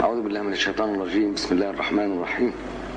أعوذ بالله من الشيطان الرجيم بسم الله الرحمن الرحيم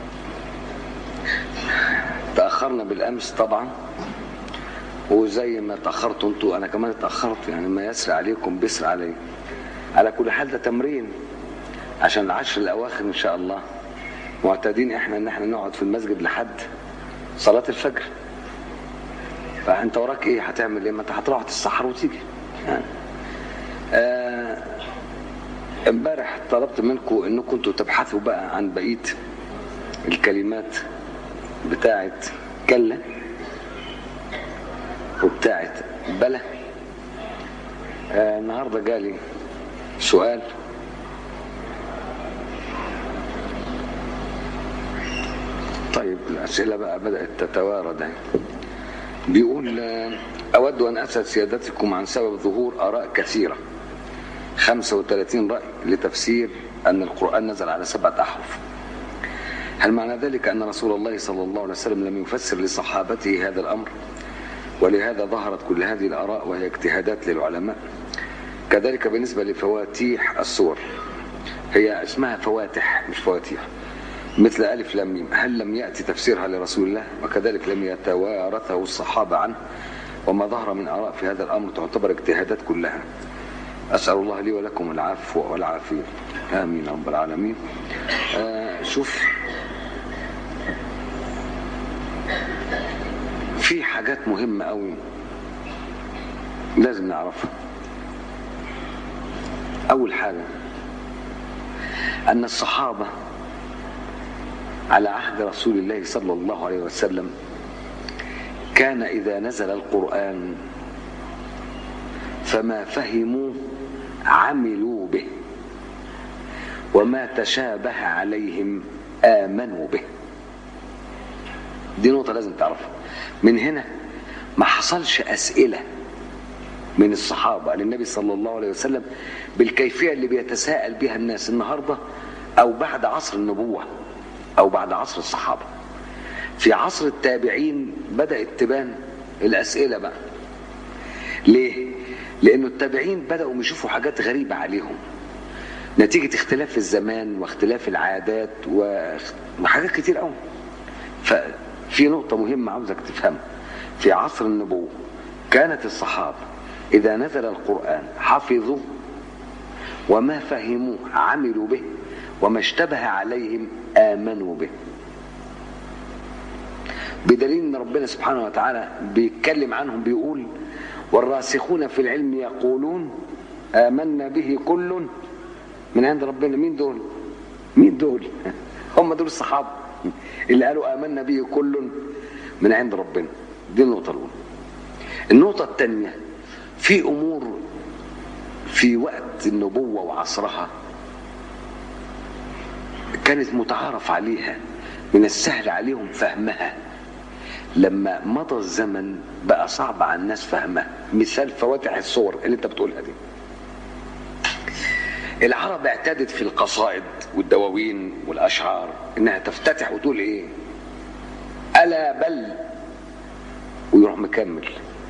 تأخرنا بالأمس طبعا وزي ما تأخرتوا انتوا أنا كمان اتأخرت يعني ما يسري عليكم بيسري علي على كل حال ده تمرين عشان العشر الأواخر إن شاء الله معتادين احنا ان احنا نقعد في المسجد لحد صلاة الفجر فانت وراك ايه هتعمل ايه ما انت هتروح تتسحر وتيجي يعني آه، امبارح طلبت منكم انكم انتوا تبحثوا بقى عن بقيه الكلمات بتاعت كلا وبتاعت بلا آه النهارده جالي سؤال طيب الاسئله بقى بدات تتوارد يعني. بيقول آه، أود أن أسأل سيادتكم عن سبب ظهور آراء كثيرة 35 رأي لتفسير أن القرآن نزل على سبعة أحرف هل معنى ذلك أن رسول الله صلى الله عليه وسلم لم يفسر لصحابته هذا الأمر ولهذا ظهرت كل هذه الآراء وهي اجتهادات للعلماء كذلك بالنسبة لفواتيح السور هي اسمها فواتح مش فواتيح مثل ألف لام ميم هل لم يأتي تفسيرها لرسول الله وكذلك لم يتوارثه الصحابة عنه وما ظهر من آراء في هذا الأمر تعتبر اجتهادات كلها أسأل الله لي ولكم العفو والعافية آمين رب العالمين آه شوف في حاجات مهمة قوي لازم نعرفها أول حاجة أن الصحابة على عهد رسول الله صلى الله عليه وسلم كان إذا نزل القرآن فما فهموا عملوا به وما تشابه عليهم آمنوا به دي نقطة لازم تعرفها من هنا ما حصلش أسئلة من الصحابة للنبي صلى الله عليه وسلم بالكيفية اللي بيتساءل بها الناس النهاردة أو بعد عصر النبوة أو بعد عصر الصحابة في عصر التابعين بدأت تبان الأسئلة بقى ليه؟ لأنه التابعين بدأوا يشوفوا حاجات غريبة عليهم نتيجة اختلاف الزمان واختلاف العادات وحاجات كتير قوي ففي نقطة مهمة عاوزك تفهمها في عصر النبوة كانت الصحابة إذا نزل القرآن حفظوا وما فهموا عملوا به وما اشتبه عليهم آمنوا به بدليل ان ربنا سبحانه وتعالى بيتكلم عنهم بيقول والراسخون في العلم يقولون آمنا به كل من عند ربنا مين دول مين دول هم دول الصحابة اللي قالوا آمنا به كل من عند ربنا دي النقطة الأولى النقطة الثانية في أمور في وقت النبوة وعصرها كانت متعارف عليها من السهل عليهم فهمها لما مضى الزمن بقى صعب على الناس فهمها مثال فواتح الصور اللي انت بتقولها دي العرب اعتادت في القصائد والدواوين والاشعار انها تفتتح وتقول ايه الا بل ويروح مكمل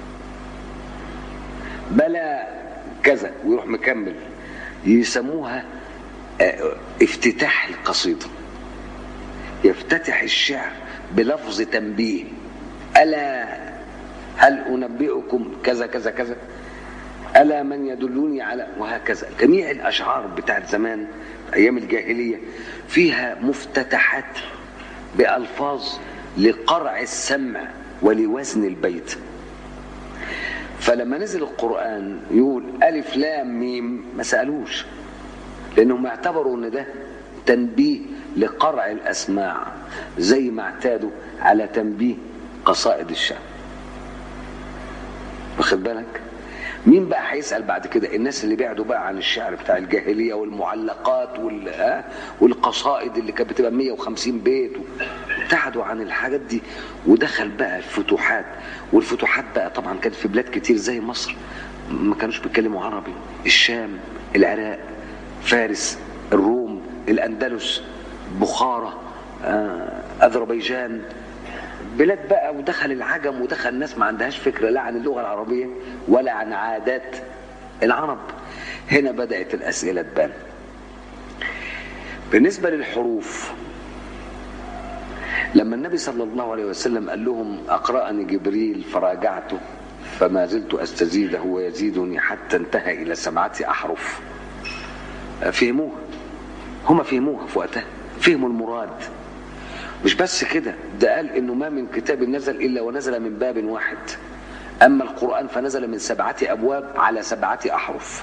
بلا كذا ويروح مكمل يسموها افتتاح القصيدة يفتتح الشعر بلفظ تنبيه ألا هل أنبئكم كذا كذا كذا ألا من يدلني على وهكذا جميع الأشعار بتاعت زمان أيام الجاهلية فيها مفتتحات بألفاظ لقرع السمع ولوزن البيت فلما نزل القرآن يقول ألف لام ميم ما سألوش لأنهم اعتبروا أن ده تنبيه لقرع الأسماع زي ما اعتادوا على تنبيه قصائد الشعر واخد بالك مين بقى هيسأل بعد كده الناس اللي بعدوا بقى عن الشعر بتاع الجاهلية والمعلقات وال... والقصائد اللي كانت بتبقى 150 بيت ابتعدوا عن الحاجات دي ودخل بقى الفتوحات والفتوحات بقى طبعا كانت في بلاد كتير زي مصر ما كانوش بيتكلموا عربي الشام العراق فارس الروم الأندلس بخارى أذربيجان بلاد بقى ودخل العجم ودخل ناس ما عندهاش فكرة لا عن اللغة العربية ولا عن عادات العرب هنا بدأت الأسئلة تبان بالنسبة للحروف لما النبي صلى الله عليه وسلم قال لهم أقرأني جبريل فراجعته فما زلت أستزيده ويزيدني حتى انتهى إلى سبعة أحرف فهموها هما فهموها في وقتها فهموا المراد مش بس كده ده قال انه ما من كتاب نزل الا ونزل من باب واحد اما القران فنزل من سبعه ابواب على سبعه احرف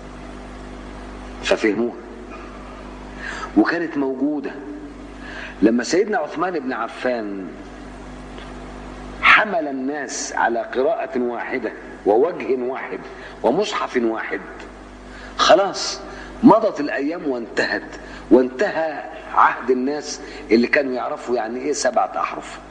ففهموها وكانت موجوده لما سيدنا عثمان بن عفان حمل الناس على قراءة واحدة ووجه واحد ومصحف واحد خلاص مضت الأيام وانتهت وانتهى عهد الناس اللي كانوا يعرفوا يعني ايه سبعة أحرف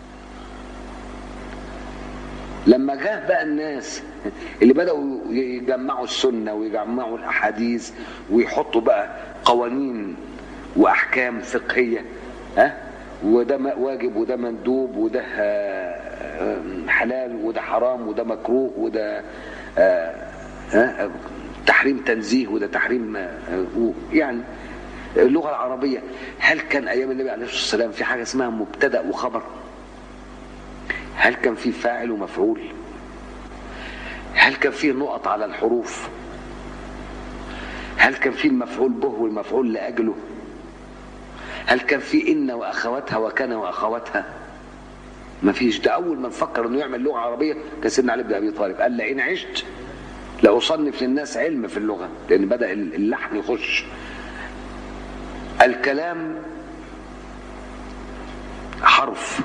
لما جاء بقى الناس اللي بدأوا يجمعوا السنة ويجمعوا الأحاديث ويحطوا بقى قوانين وأحكام فقهية ها وده واجب وده مندوب وده حلال وده حرام وده مكروه وده تحريم تنزيه وده تحريم يعني اللغة العربية هل كان أيام النبي عليه الصلاة والسلام في حاجة اسمها مبتدأ وخبر هل كان في فاعل ومفعول هل كان في نقط على الحروف هل كان في المفعول به والمفعول لأجله هل كان في إن وأخواتها وكان وأخواتها ما فيش ده أول ما نفكر إنه يعمل لغة عربية كان سيدنا علي بن أبي طالب قال لئن عشت لأصنف للناس علم في اللغة لأن بدأ اللحن يخش الكلام حرف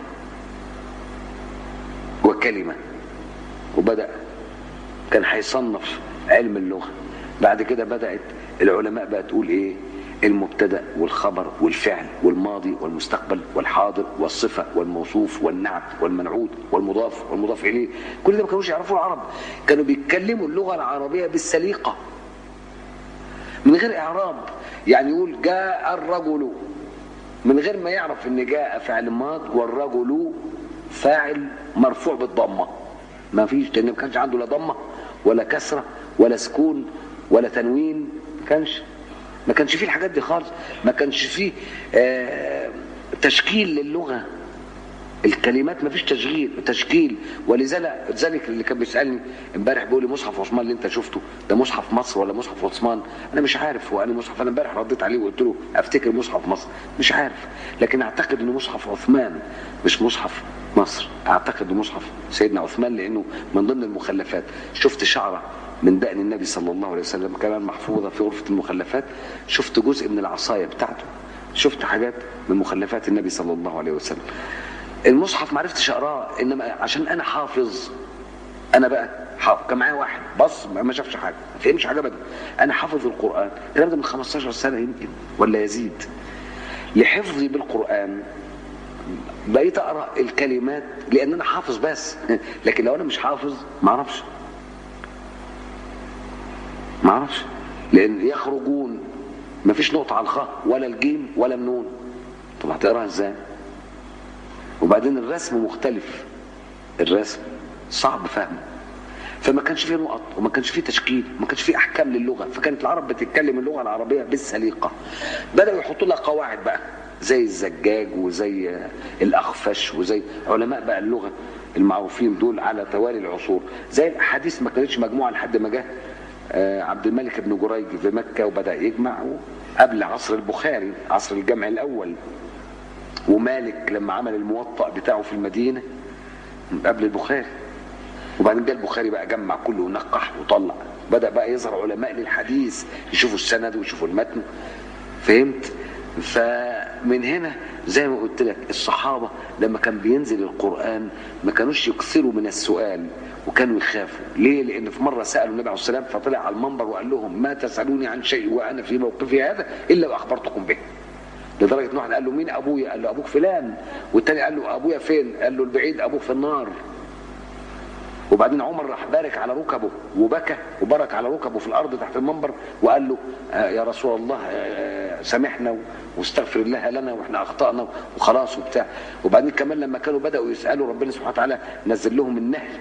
وكلمة وبدأ كان هيصنف علم اللغة بعد كده بدأت العلماء بقى تقول ايه المبتدا والخبر والفعل والماضي والمستقبل والحاضر والصفه والموصوف والنعت والمنعوت والمضاف والمضاف اليه كل ده ما كانوش يعرفوه العرب كانوا بيتكلموا اللغه العربيه بالسليقه من غير اعراب يعني يقول جاء الرجل من غير ما يعرف ان جاء فعل ماض والرجل فاعل مرفوع بالضمه ما فيش لان ما كانش عنده لا ضمه ولا كسره ولا سكون ولا تنوين ما كانش ما كانش فيه الحاجات دي خالص ما كانش فيه آه تشكيل للغه الكلمات ما فيش تشغيل تشكيل ولذلك ذلك اللي كان بيسالني امبارح بيقول لي مصحف عثمان اللي انت شفته ده مصحف مصر ولا مصحف عثمان انا مش عارف هو انا مصحف انا امبارح رديت عليه وقلت له افتكر مصحف مصر مش عارف لكن اعتقد انه مصحف عثمان مش مصحف مصر اعتقد انه مصحف سيدنا عثمان لانه من ضمن المخلفات شفت شعره من دقن النبي صلى الله عليه وسلم كمان محفوظه في غرفه المخلفات شفت جزء من العصايه بتاعته شفت حاجات من مخلفات النبي صلى الله عليه وسلم المصحف ما عرفتش اقراه انما عشان انا حافظ انا بقى حافظ كان معايا واحد بص ما شافش حاجه ما فهمش حاجه ابدا انا حافظ القران الكلام ده من 15 سنه يمكن ولا يزيد لحفظي بالقران بقيت اقرا الكلمات لان انا حافظ بس لكن لو انا مش حافظ ما اعرفش ما اعرفش لان يخرجون ما فيش نقطه على الخاء ولا الجيم ولا النون طب هتقراها ازاي وبعدين الرسم مختلف الرسم صعب فهمه فما كانش فيه نقط وما كانش فيه تشكيل وما كانش فيه احكام للغه فكانت العرب بتتكلم اللغه العربيه بالسليقه بداوا يحطوا لها قواعد بقى زي الزجاج وزي الاخفش وزي علماء بقى اللغه المعروفين دول على توالي العصور زي الاحاديث ما كانتش مجموعه لحد ما جه عبد الملك بن جريج في مكه وبدا يجمع قبل عصر البخاري عصر الجمع الاول ومالك لما عمل الموطأ بتاعه في المدينة قبل البخاري وبعدين جه البخاري بقى جمع كله ونقح وطلع بدأ بقى يظهر علماء للحديث يشوفوا السند ويشوفوا المتن فهمت فمن هنا زي ما قلت لك الصحابة لما كان بينزل القرآن ما كانوش يكثروا من السؤال وكانوا يخافوا ليه لان في مره سالوا النبي عليه الصلاه والسلام فطلع على المنبر وقال لهم ما تسالوني عن شيء وانا في موقفي هذا الا واخبرتكم به لدرجه ان واحد قال له مين ابويا؟ قال له ابوك فلان والتاني قال له ابويا فين؟ قال له البعيد ابوك في النار. وبعدين عمر راح بارك على ركبه وبكى وبرك على ركبه في الارض تحت المنبر وقال له آه يا رسول الله آه سامحنا واستغفر الله لنا واحنا اخطانا وخلاص وبتاع وبعدين كمان لما كانوا بداوا يسالوا ربنا سبحانه وتعالى نزل لهم النهل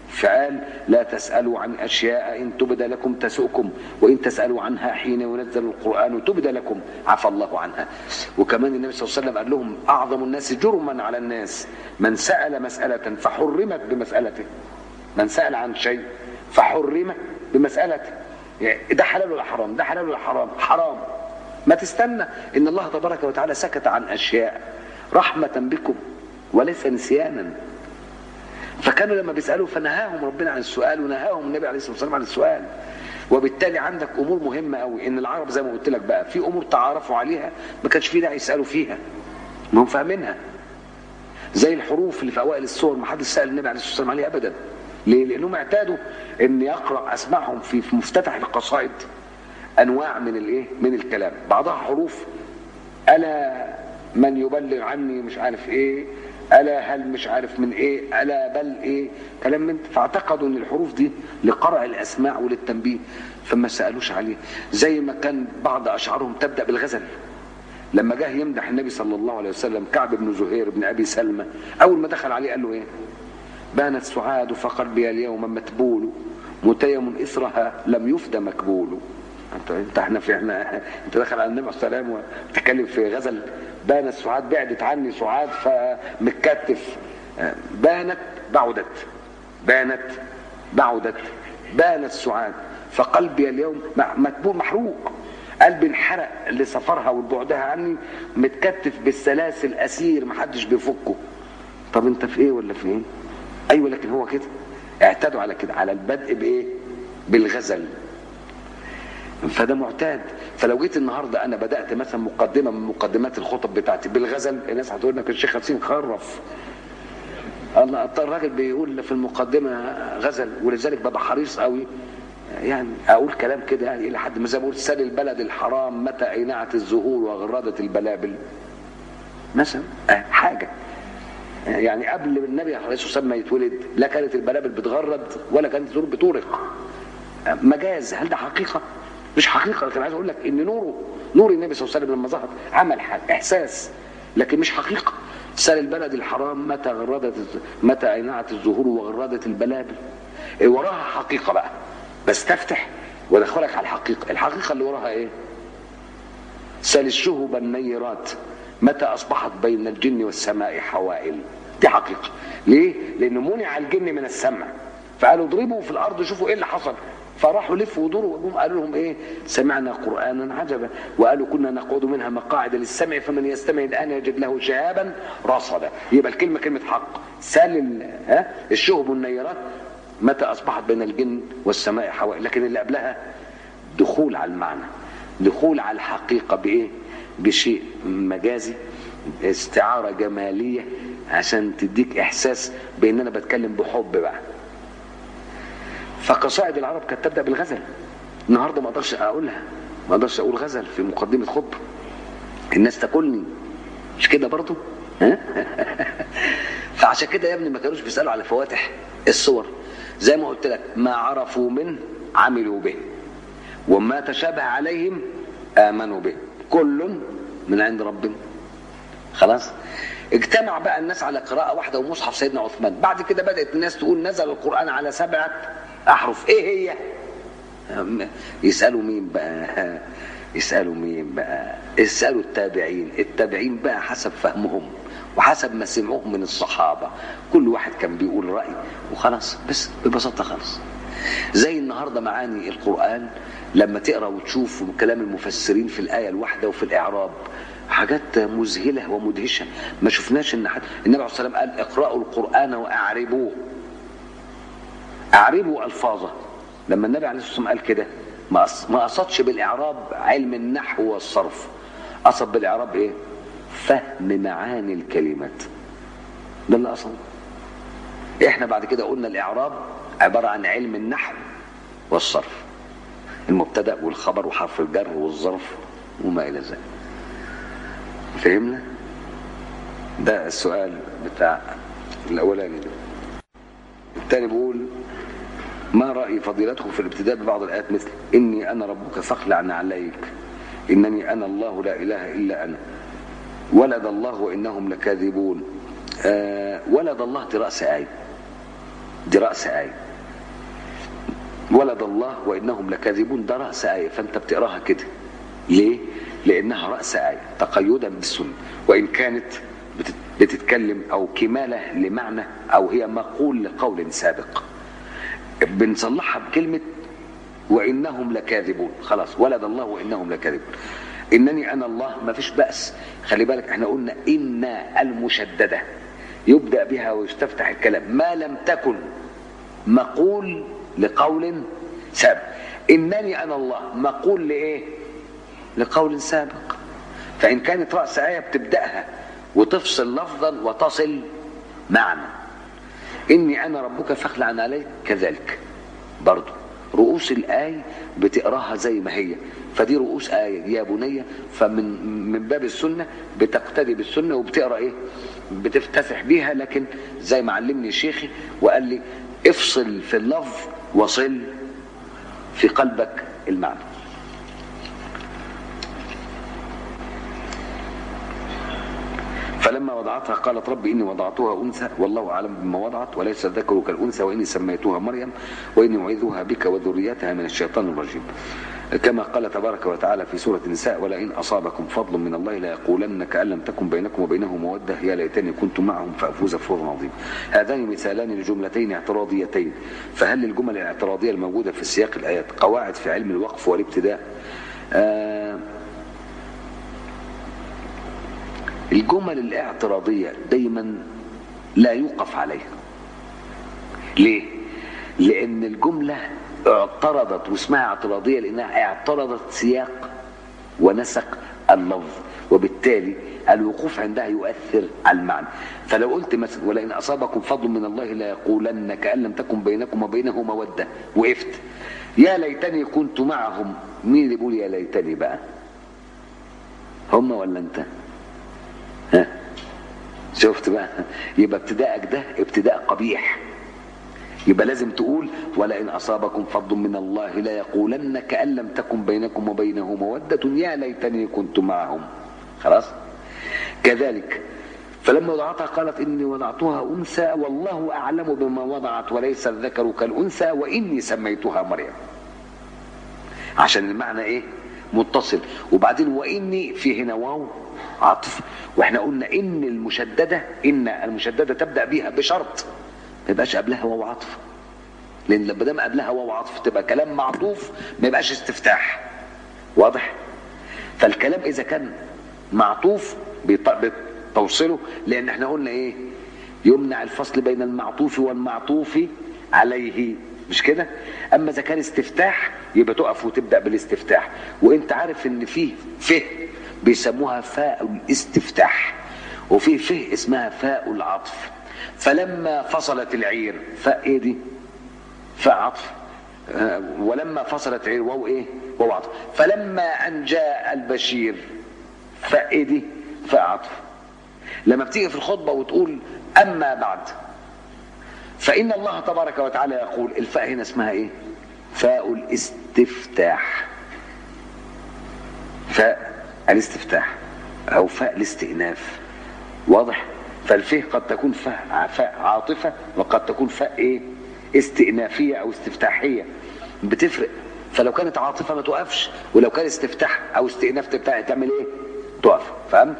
فقال لا تسألوا عن أشياء إن تبد لكم تسؤكم وإن تسألوا عنها حين ينزل القرآن تبد لكم عفى الله عنها وكمان النبي صلى الله عليه وسلم قال لهم أعظم الناس جرما على الناس من سأل مسألة فحرمت بمسألته من سأل عن شيء فحرم بمسألته يعني ده حلال ولا حرام ده حلال ولا حرام حرام ما تستنى إن الله تبارك وتعالى سكت عن أشياء رحمة بكم وليس نسيانا فكانوا لما بيسالوا فنهاهم ربنا عن السؤال ونهاهم النبي عليه الصلاه والسلام عن السؤال وبالتالي عندك امور مهمه قوي ان العرب زي ما قلت لك بقى في امور تعارفوا عليها ما كانش في داعي يسالوا فيها ما هم فاهمينها زي الحروف اللي في اوائل السور ما حدش سال النبي عليه الصلاه والسلام عليها ابدا ليه؟ لانهم اعتادوا ان يقرا اسمعهم في في مفتتح القصائد انواع من الايه؟ من الكلام بعضها حروف الا من يبلغ عني مش عارف ايه الا هل مش عارف من ايه الا بل ايه كلام من فاعتقدوا ان الحروف دي لقرع الاسماع وللتنبيه فما سالوش عليه زي ما كان بعض اشعارهم تبدا بالغزل لما جه يمدح النبي صلى الله عليه وسلم كعب بن زهير بن ابي سلمى اول ما دخل عليه قال له ايه بانت سعاد فقلبي اليوم متبول متيم اثرها لم يفد مكبول انت انت احنا في احنا انت داخل على النبي صلى الله عليه وسلم وتتكلم في غزل بانت سعاد بعدت عني سعاد فمتكتف بانت بعدت بانت بعدت بانت سعاد فقلبي اليوم مكبول محروق قلبي انحرق لسفرها وبعدها عني متكتف بالسلاسل اسير محدش بيفكه طب انت في ايه ولا في ايه ايوه لكن هو كده اعتادوا على كده على البدء بايه بالغزل فده معتاد فلو جيت النهارده انا بدات مثلا مقدمه من مقدمات الخطب بتاعتي بالغزل الناس هتقول لك الشيخ حسين خرف الله الراجل بيقول في المقدمه غزل ولذلك ببقى حريص قوي يعني اقول كلام كده يعني الى حد ما زي ما بقول سال البلد الحرام متى اينعت الزهور وغردت البلابل مثلا حاجه يعني قبل النبي عليه الصلاه والسلام ما يتولد لا كانت البلابل بتغرد ولا كانت الزهور بتورق مجاز هل ده حقيقه؟ مش حقيقه لكن عايز اقول لك ان نوره نور النبي صلى الله عليه وسلم لما ظهر عمل حاجة احساس لكن مش حقيقه سال البلد الحرام متى غردت متى اينعت الزهور وغردت البلابل إيه وراها حقيقه بقى بستفتح وادخلك على الحقيقه الحقيقه اللي وراها ايه سال الشهب النيرات متى اصبحت بين الجن والسماء حوائل دي حقيقه ليه لانه منع الجن من السمع فقالوا اضربوا في الارض شوفوا ايه اللي حصل فراحوا لفوا ودوروا وجم قالوا لهم ايه سمعنا قرانا عجبا وقالوا كنا نقعد منها مقاعد للسمع فمن يستمع الان يجد له شهابا رصدا يبقى الكلمه كلمه حق سال ها الشهب النيرات متى اصبحت بين الجن والسماء حوائل لكن اللي قبلها دخول على المعنى دخول على الحقيقه بايه بشيء مجازي استعاره جماليه عشان تديك احساس بان انا بتكلم بحب بقى فقصائد العرب كانت تبدا بالغزل النهارده ما اقدرش اقولها ما اقدرش اقول غزل في مقدمه خطبه الناس تاكلني مش كده برضو ها فعشان كده يا ابني ما كانوش بيسالوا على فواتح الصور زي ما قلت لك ما عرفوا منه عملوا به وما تشابه عليهم امنوا به كل من عند ربنا خلاص اجتمع بقى الناس على قراءة واحدة ومصحف سيدنا عثمان بعد كده بدأت الناس تقول نزل القرآن على سبعة أحرف إيه هي يسألوا مين بقى يسألوا مين بقى يسألوا التابعين التابعين بقى حسب فهمهم وحسب ما سمعوه من الصحابة كل واحد كان بيقول رأي وخلاص بس ببساطة خلاص زي النهاردة معاني القرآن لما تقرأ وتشوف كلام المفسرين في الآية الواحدة وفي الإعراب حاجات مذهله ومدهشه ما شفناش ان حد النبي عليه الصلاه والسلام قال اقرأوا القرآن واعربوه اعربوا الفاظه لما النبي عليه الصلاه والسلام قال كده ما قصدش بالاعراب علم النحو والصرف قصد بالاعراب ايه فهم معاني الكلمات ده اللي قصده احنا بعد كده قلنا الاعراب عباره عن علم النحو والصرف المبتدا والخبر وحرف الجر والظرف وما الى ذلك فهمنا ده السؤال بتاع الاولاني ده الثاني بيقول ما راي فضيلته في الابتداء ببعض الايات مثل اني انا ربك فاخلع عليك انني انا الله لا اله الا انا ولد الله وانهم لكاذبون آه ولد الله دي راس ايه دي رأس آية ولد الله وإنهم لكاذبون ده رأس آية فأنت بتقراها كده ليه؟ لأنها رأس آية تقيدا بالسنة وإن كانت بتت- بتتكلم أو كمالة لمعنى أو هي مقول لقول سابق بنصلحها بكلمة وإنهم لكاذبون خلاص ولد الله وإنهم لكاذبون إنني أنا الله ما فيش بأس خلي بالك احنا قلنا إن المشددة يبدأ بها ويستفتح الكلام ما لم تكن مقول لقول سابق إنني أنا الله مقول لإيه لقول سابق فإن كانت رأس آية بتبدأها وتفصل لفظا وتصل معنى إني أنا ربك فاخلع عليك كذلك برضو رؤوس الآية بتقراها زي ما هي فدي رؤوس آية يا بني فمن من باب السنة بتقتدي بالسنة وبتقرا إيه بتفتتح بيها لكن زي ما علمني شيخي وقال لي افصل في اللفظ وصل في قلبك المعنى فلما وضعتها قالت رب إني وضعتها أنثى والله أعلم بما وضعت وليس الذكر كالأنثى وإني سميتها مريم وإني أعيذها بك وذريتها من الشيطان الرجيم كما قال تبارك وتعالى في سورة النساء ولئن أصابكم فضل من الله ليقولن كأن لم تكن بينكم وبينه مودة يا ليتني كنت معهم فأفوز فوزا عظيما هذان مثالان لجملتين اعتراضيتين فهل الجمل الاعتراضية الموجودة في سياق الآيات قواعد في علم الوقف والابتداء آه الجمل الاعتراضية دايما لا يوقف عليها ليه؟ لأن الجملة اعترضت واسمها اعتراضية لأنها اعترضت سياق ونسق اللفظ وبالتالي الوقوف عندها يؤثر على المعنى فلو قلت مثلا ولئن أصابكم فضل من الله لا يقولن كأن لم تكن بينكم وبينه مودة وقفت يا ليتني كنت معهم مين اللي بيقول يا ليتني بقى هم ولا انت ها شفت بقى يبقى ابتدائك ده ابتداء قبيح يبقى لازم تقول ولئن أصابكم فضل من الله لا يقولن كأن لم تكن بينكم وبينه مودة يا ليتني كنت معهم خلاص كذلك فلما وضعتها قالت إني وضعتها أنثى والله أعلم بما وضعت وليس الذكر كالأنثى وإني سميتها مريم عشان المعنى إيه متصل وبعدين وإني في هنا واو عطف واحنا قلنا إن المشددة إن المشددة تبدأ بها بشرط ما يبقاش قبلها واو عطف لان لما دام قبلها واو عطف تبقى كلام معطوف ما يبقاش استفتاح واضح فالكلام اذا كان معطوف بيط- بتوصله لان احنا قلنا ايه يمنع الفصل بين المعطوف والمعطوف عليه مش كده اما اذا كان استفتاح يبقى تقف وتبدا بالاستفتاح وانت عارف ان فيه فه بيسموها فاء الاستفتاح وفي فه اسمها فاء العطف فلما فصلت العير فاء ايه دي فاء عطف آه، ولما فصلت عير واو ايه واو عطف فلما ان جاء البشير فاء ايه دي فاء عطف لما بتيجي في الخطبه وتقول اما بعد فان الله تبارك وتعالى يقول الفاء هنا اسمها ايه فاء الاستفتاح فاء الاستفتاح او فاء الاستئناف واضح فالفه قد تكون فاء فاء عاطفه وقد تكون فاء ايه استئنافيه او استفتاحيه بتفرق فلو كانت عاطفه ما توقفش ولو كان استفتاح او استئناف تبتاع تعمل ايه تقف فهمت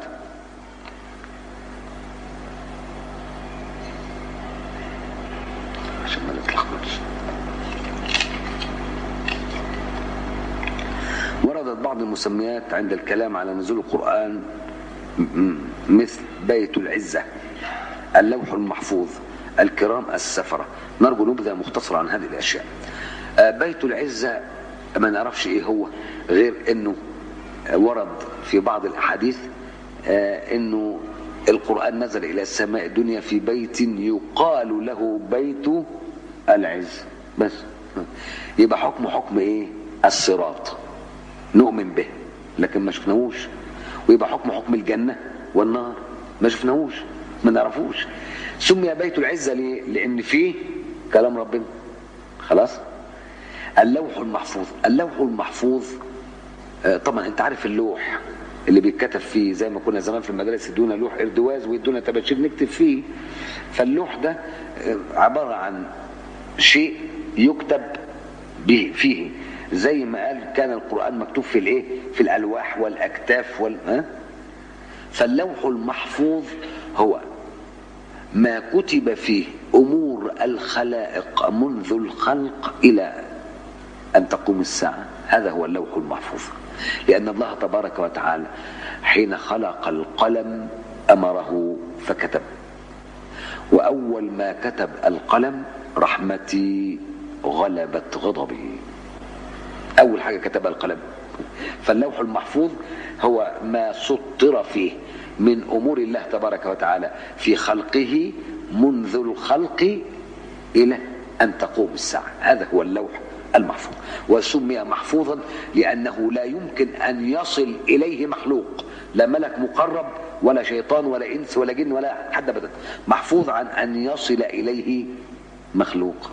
عشان ما نتلخبطش وردت بعض المسميات عند الكلام على نزول القرآن م- مثل بيت العزة اللوح المحفوظ الكرام السفرة نرجو نبذة مختصرة عن هذه الأشياء آه، بيت العزة ما نعرفش إيه هو غير أنه آه، ورد في بعض الأحاديث آه، أنه القرآن نزل إلى السماء الدنيا في بيت يقال له بيت العز بس يبقى حكم حكم إيه الصراط نؤمن به لكن ما شفناهوش ويبقى حكم حكم الجنة والنار ما شفناهوش ما نعرفوش سمي بيت العزة ليه؟ لأن فيه كلام ربنا خلاص اللوح المحفوظ اللوح المحفوظ آه، طبعا انت عارف اللوح اللي بيتكتب فيه زي ما كنا زمان في المدارس يدونا لوح اردواز ويدونا تباشير نكتب فيه فاللوح ده آه، عبارة عن شيء يكتب به فيه زي ما قال كان القرآن مكتوب في الايه في الألواح والأكتاف وال ها؟ فاللوح المحفوظ هو ما كتب فيه أمور الخلائق منذ الخلق إلى أن تقوم الساعة هذا هو اللوح المحفوظ لأن الله تبارك وتعالى حين خلق القلم أمره فكتب وأول ما كتب القلم رحمتي غلبت غضبي أول حاجة كتبها القلم فاللوح المحفوظ هو ما سطر فيه من أمور الله تبارك وتعالى في خلقه منذ الخلق إلى أن تقوم الساعة هذا هو اللوح المحفوظ وسمي محفوظا لأنه لا يمكن أن يصل إليه مخلوق لا ملك مقرب ولا شيطان ولا إنس ولا جن ولا حد أبدا محفوظ عن أن يصل إليه مخلوق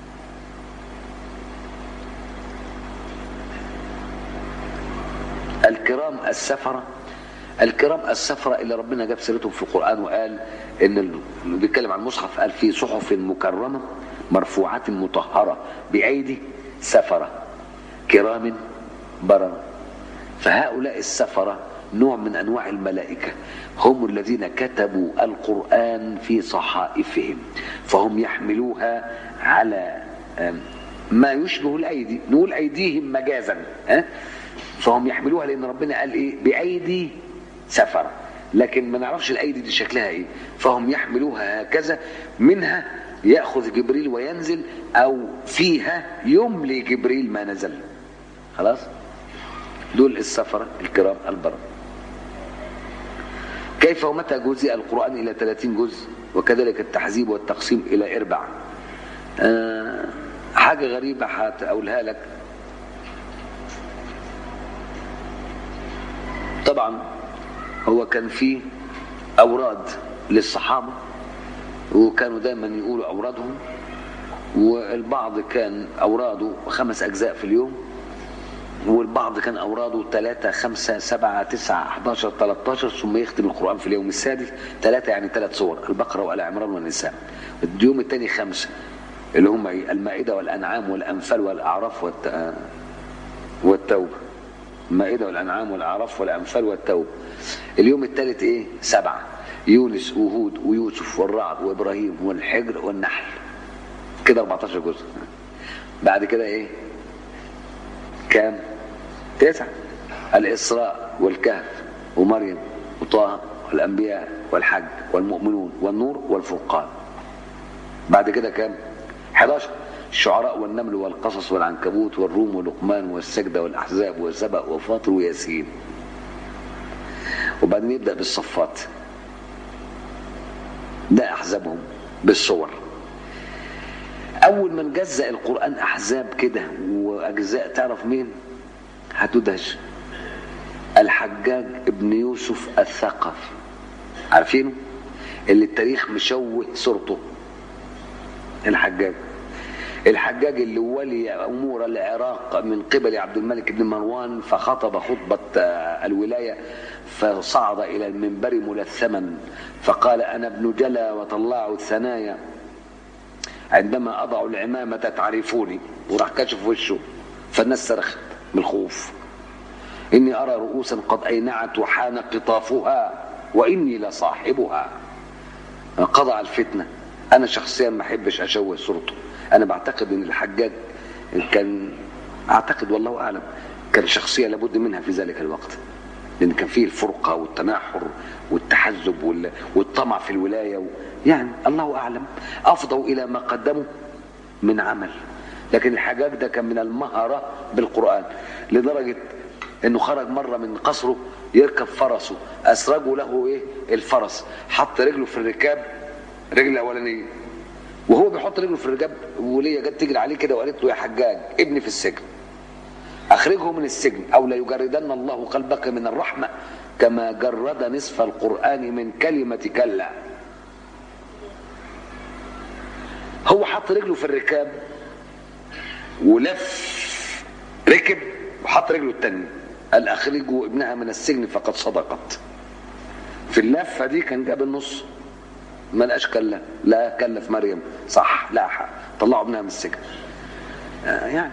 الكرام السفرة الكرام السفرة اللي ربنا جاب سيرتهم في القرآن وقال إن ال- بيتكلم عن المصحف قال في صحف مكرمة مرفوعات مطهرة بأيدي سفرة كرام بررة فهؤلاء السفرة نوع من أنواع الملائكة هم الذين كتبوا القرآن في صحائفهم فهم يحملوها على آم، ما يشبه الأيدي نقول أيديهم مجازا ها؟ فهم يحملوها لأن ربنا قال إيه بأيدي سفرة لكن ما نعرفش الأيدي دي شكلها إيه فهم يحملوها هكذا منها يأخذ جبريل وينزل أو فيها يملي جبريل ما نزل خلاص دول السفرة الكرام البرر كيف ومتى جزئ القرآن إلى 30 جزء وكذلك التحزيب والتقسيم إلى إربع آه حاجة غريبة هقولها لك طبعا هو كان فيه أوراد للصحابة وكانوا دايما يقولوا أورادهم والبعض كان أوراده خمس أجزاء في اليوم والبعض كان أوراده ثلاثة خمسة سبعة تسعة 11 13 ثم يختم القرآن في اليوم السادس ثلاثة يعني ثلاث سور البقرة وآل عمران والنساء اليوم الثاني خمسة اللي هم إيه؟ المائدة والأنعام والأنفال والأعراف والت... والتوبة المائدة والأنعام والأعراف والأنفال والتوبة اليوم الثالث إيه سبعة يونس وهود ويوسف والرعد وإبراهيم والحجر والنحل كده 14 جزء بعد كده إيه كام تسعة الإسراء والكهف ومريم وطه والأنبياء والحج والمؤمنون والنور والفرقان بعد كده كام 11 الشعراء والنمل والقصص والعنكبوت والروم ولقمان والسجدة والأحزاب وسبأ وفاطر وياسين وبعدين يبدأ بالصفات ده أحزابهم بالصور أول من جزأ القرآن أحزاب كده وأجزاء تعرف مين هتدهش الحجاج ابن يوسف الثقفي عارفينه اللي التاريخ مشوه صورته الحجاج الحجاج اللي ولي امور العراق من قبل عبد الملك بن مروان فخطب خطبه الولايه فصعد الى المنبر ملثما فقال انا ابن جلا وطلاع الثنايا عندما اضع العمامه تعرفوني وراح كشف وشه فالناس صرخت من الخوف اني ارى رؤوسا قد اينعت وحان قطافها واني لصاحبها قضى الفتنه انا شخصيا ما احبش اشوه صورته انا بعتقد ان الحجاج كان اعتقد والله اعلم كان شخصيه لابد منها في ذلك الوقت لان كان فيه الفرقه والتناحر والتحزب وال- والطمع في الولايه و... يعني الله اعلم افضوا الى ما قدموا من عمل لكن الحجاج ده كان من المهره بالقران لدرجه انه خرج مره من قصره يركب فرسه اسرجوا له ايه الفرس حط رجله في الركاب رجل الاولانيه وهو بيحط رجله في الركاب وليه جت تجري عليه كده وقالت له يا حجاج ابني في السجن اخرجه من السجن او ليجردن الله قلبك من الرحمه كما جرد نصف القران من كلمه كلا هو حط رجله في الركاب ولف ركب وحط رجله التانية قال اخرجوا ابنها من السجن فقد صدقت في اللفه دي كان جاب النص ما لقاش كله لا كله في مريم صح لا حق طلعوا ابنها من السجن آه يعني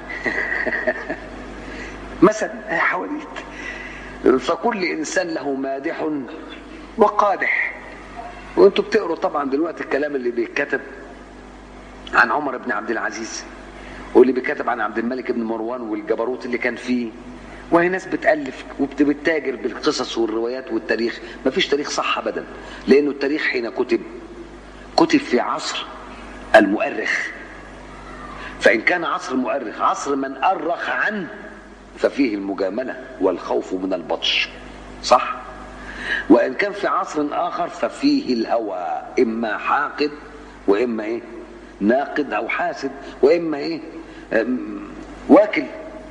مثلا حواديت فكل انسان له مادح وقادح وانتوا بتقروا طبعا دلوقتي الكلام اللي بيتكتب عن عمر بن عبد العزيز واللي بيتكتب عن عبد الملك بن مروان والجبروت اللي كان فيه وهي ناس بتألف وبتتاجر بالقصص والروايات والتاريخ مفيش تاريخ صح أبدا لأنه التاريخ حين كتب كتب في عصر المؤرخ فإن كان عصر المؤرخ عصر من أرخ عنه ففيه المجاملة والخوف من البطش صح وإن كان في عصر آخر ففيه الهوى إما حاقد وإما إيه ناقد أو حاسد وإما إيه أم، واكل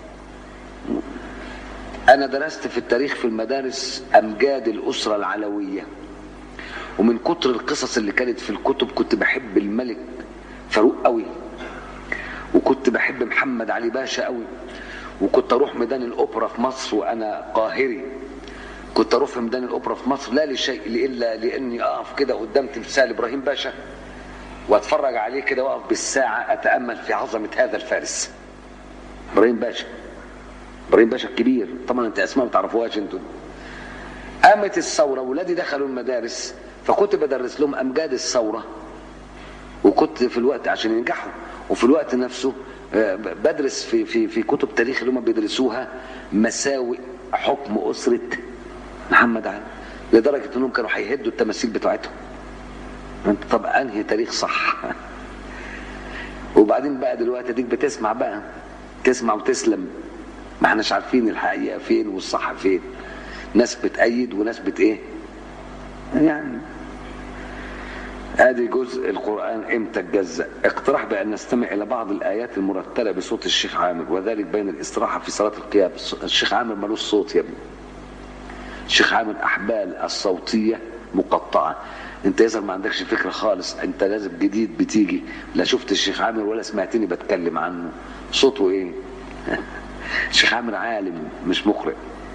أنا درست في التاريخ في المدارس أمجاد الأسرة العلوية ومن كتر القصص اللي كانت في الكتب كنت بحب الملك فاروق قوي وكنت بحب محمد علي باشا قوي وكنت اروح ميدان الاوبرا في مصر وانا قاهري كنت اروح في ميدان الاوبرا في مصر لا لشيء الا لاني اقف كده قدام تمثال ابراهيم باشا واتفرج عليه كده واقف بالساعه اتامل في عظمه هذا الفارس ابراهيم باشا ابراهيم باشا الكبير طبعا انت اسماء ما تعرفوهاش انتوا قامت الثوره ولادي دخلوا المدارس فكنت بدرس لهم امجاد الثوره وكنت في الوقت عشان ينجحوا وفي الوقت نفسه آه، بدرس في في في كتب تاريخ اللي هم بيدرسوها مساوئ حكم اسره محمد علي لدرجه انهم كانوا هيهدوا التماثيل بتاعتهم انت طب انهي تاريخ صح وبعدين بقى دلوقتي اديك بتسمع بقى تسمع وتسلم ما احناش عارفين الحقيقه فين والصح فين ناس بتأيد وناس بت ايه يعني ادي جزء القرآن امتى اتجزأ اقترح بأن نستمع إلى بعض الآيات المرتلة بصوت الشيخ عامر وذلك بين الاستراحة في صلاة القيام الشيخ عامر ملوش صوت يا ابني الشيخ عامر أحبال الصوتية مقطعة انت يظهر ما عندكش فكرة خالص انت لازم جديد بتيجي لا شفت الشيخ عامر ولا سمعتني بتكلم عنه صوته ايه الشيخ عامر عالم مش مقرئ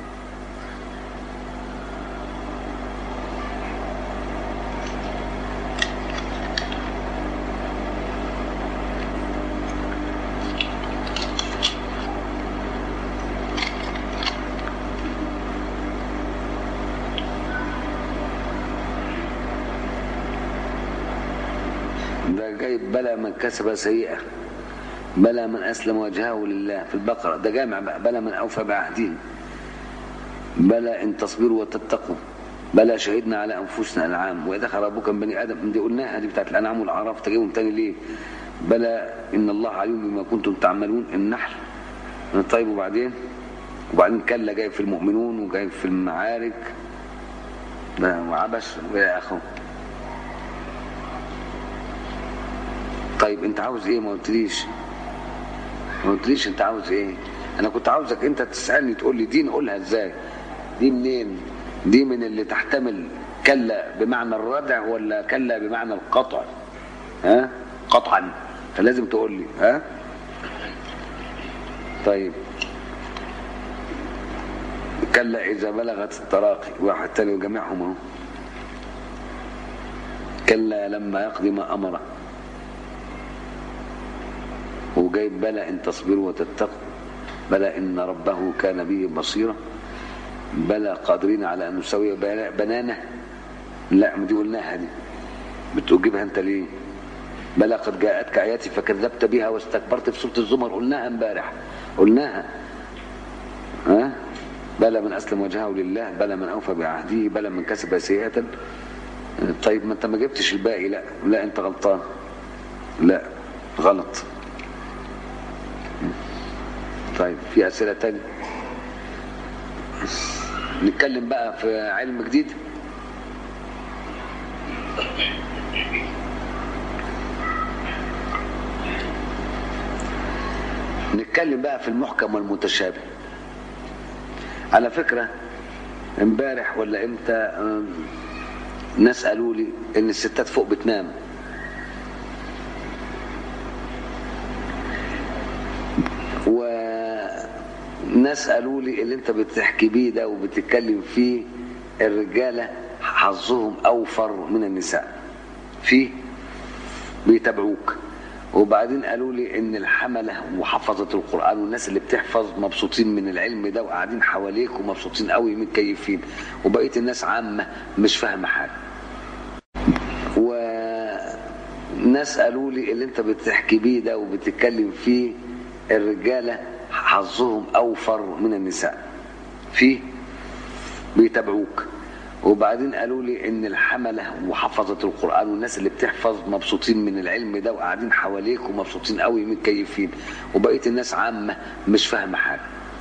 ده جايب بلى من كسب سيئة بلى من أسلم وجهه لله في البقرة ده جامع بقى بلى من أوفى بعهده بلى إن تصبروا وتتقوا بلى شهدنا على أنفسنا العام وإذا دخل ربك من بني آدم دي قلناها دي بتاعت الأنعام والأعراف تجيبهم تاني ليه بلى إن الله عليم بما كنتم تعملون النحل طيب وبعدين وبعدين كلا جايب في المؤمنون وجايب في المعارك ده وعبس ويا أخو طيب انت عاوز ايه ما قلتليش ما قلتليش انت عاوز ايه انا كنت عاوزك انت تسالني تقول لي دي نقولها ازاي دي منين دي من اللي تحتمل كلا بمعنى الردع ولا كلا بمعنى القطع ها قطعا فلازم تقول لي ها طيب كلا اذا بلغت التراقي واحد تاني وجميعهم اهو كلا لما يقضي ما امره وجايب بلى ان تصبروا وتتقوا بلى ان ربه كان به بصيرا بلى قادرين على ان نسوي بنانه لا ما دي قلناها دي بتجيبها انت ليه بلى قد جاءتك اياتي فكذبت بها واستكبرت في سوره الزمر قلناها امبارح قلناها ها بلى من اسلم وجهه لله بلى من اوفى بعهده بلى من كسب سيئه طيب ما انت ما جبتش الباقي لا لا انت غلطان لا غلط طيب في أسئلة تانية نتكلم بقى في علم جديد نتكلم بقى في المحكم والمتشابه على فكرة امبارح ولا امتى آم، ناس قالوا لي ان الستات فوق بتنام وناس قالوا لي اللي انت بتحكي بيه ده وبتتكلم فيه الرجاله حظهم اوفر من النساء في بيتابعوك وبعدين قالوا لي ان الحمله وحفظه القران والناس اللي بتحفظ مبسوطين من العلم ده وقاعدين حواليك ومبسوطين قوي متكيفين وبقيه الناس عامه مش فاهمه حاجه وناس قالوا لي اللي انت بتحكي بيه ده وبتتكلم فيه الرجاله حظهم اوفر من النساء فيه بيتابعوك وبعدين قالوا لي ان الحمله وحفظه القران والناس اللي بتحفظ مبسوطين من العلم ده وقاعدين حواليك ومبسوطين قوي متكيفين وبقيه الناس عامه مش فاهمه حاجه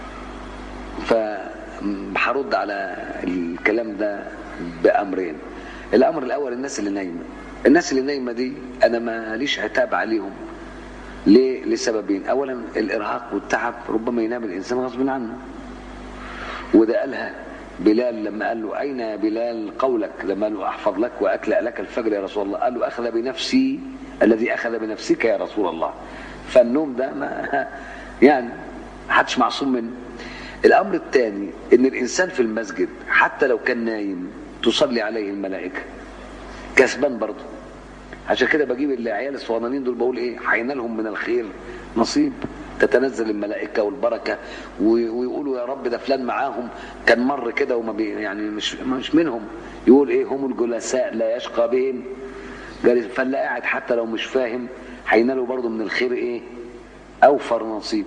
فهرد على الكلام ده بامرين الامر الاول الناس اللي نايمه الناس اللي نايمه دي انا ماليش عتاب عليهم ليه لسببين اولا الارهاق والتعب ربما ينام الانسان غصب عنه وده قالها بلال لما قال له أين يا بلال قولك لما قال له أحفظ لك وأكلأ لك الفجر يا رسول الله قال له أخذ بنفسي الذي أخذ بنفسك يا رسول الله فالنوم ده ما يعني حدش معصوم منه الأمر الثاني إن الإنسان في المسجد حتى لو كان نايم تصلي عليه الملائكة كسبان برضه عشان كده بجيب العيال الصغنانين دول بقول ايه حين لهم من الخير نصيب تتنزل الملائكه والبركه ويقولوا يا رب ده فلان معاهم كان مر كده وما بي يعني مش مش منهم يقول ايه هم الجلساء لا يشقى بهم جالس فاللي قاعد حتى لو مش فاهم هيناله برضه من الخير ايه اوفر نصيب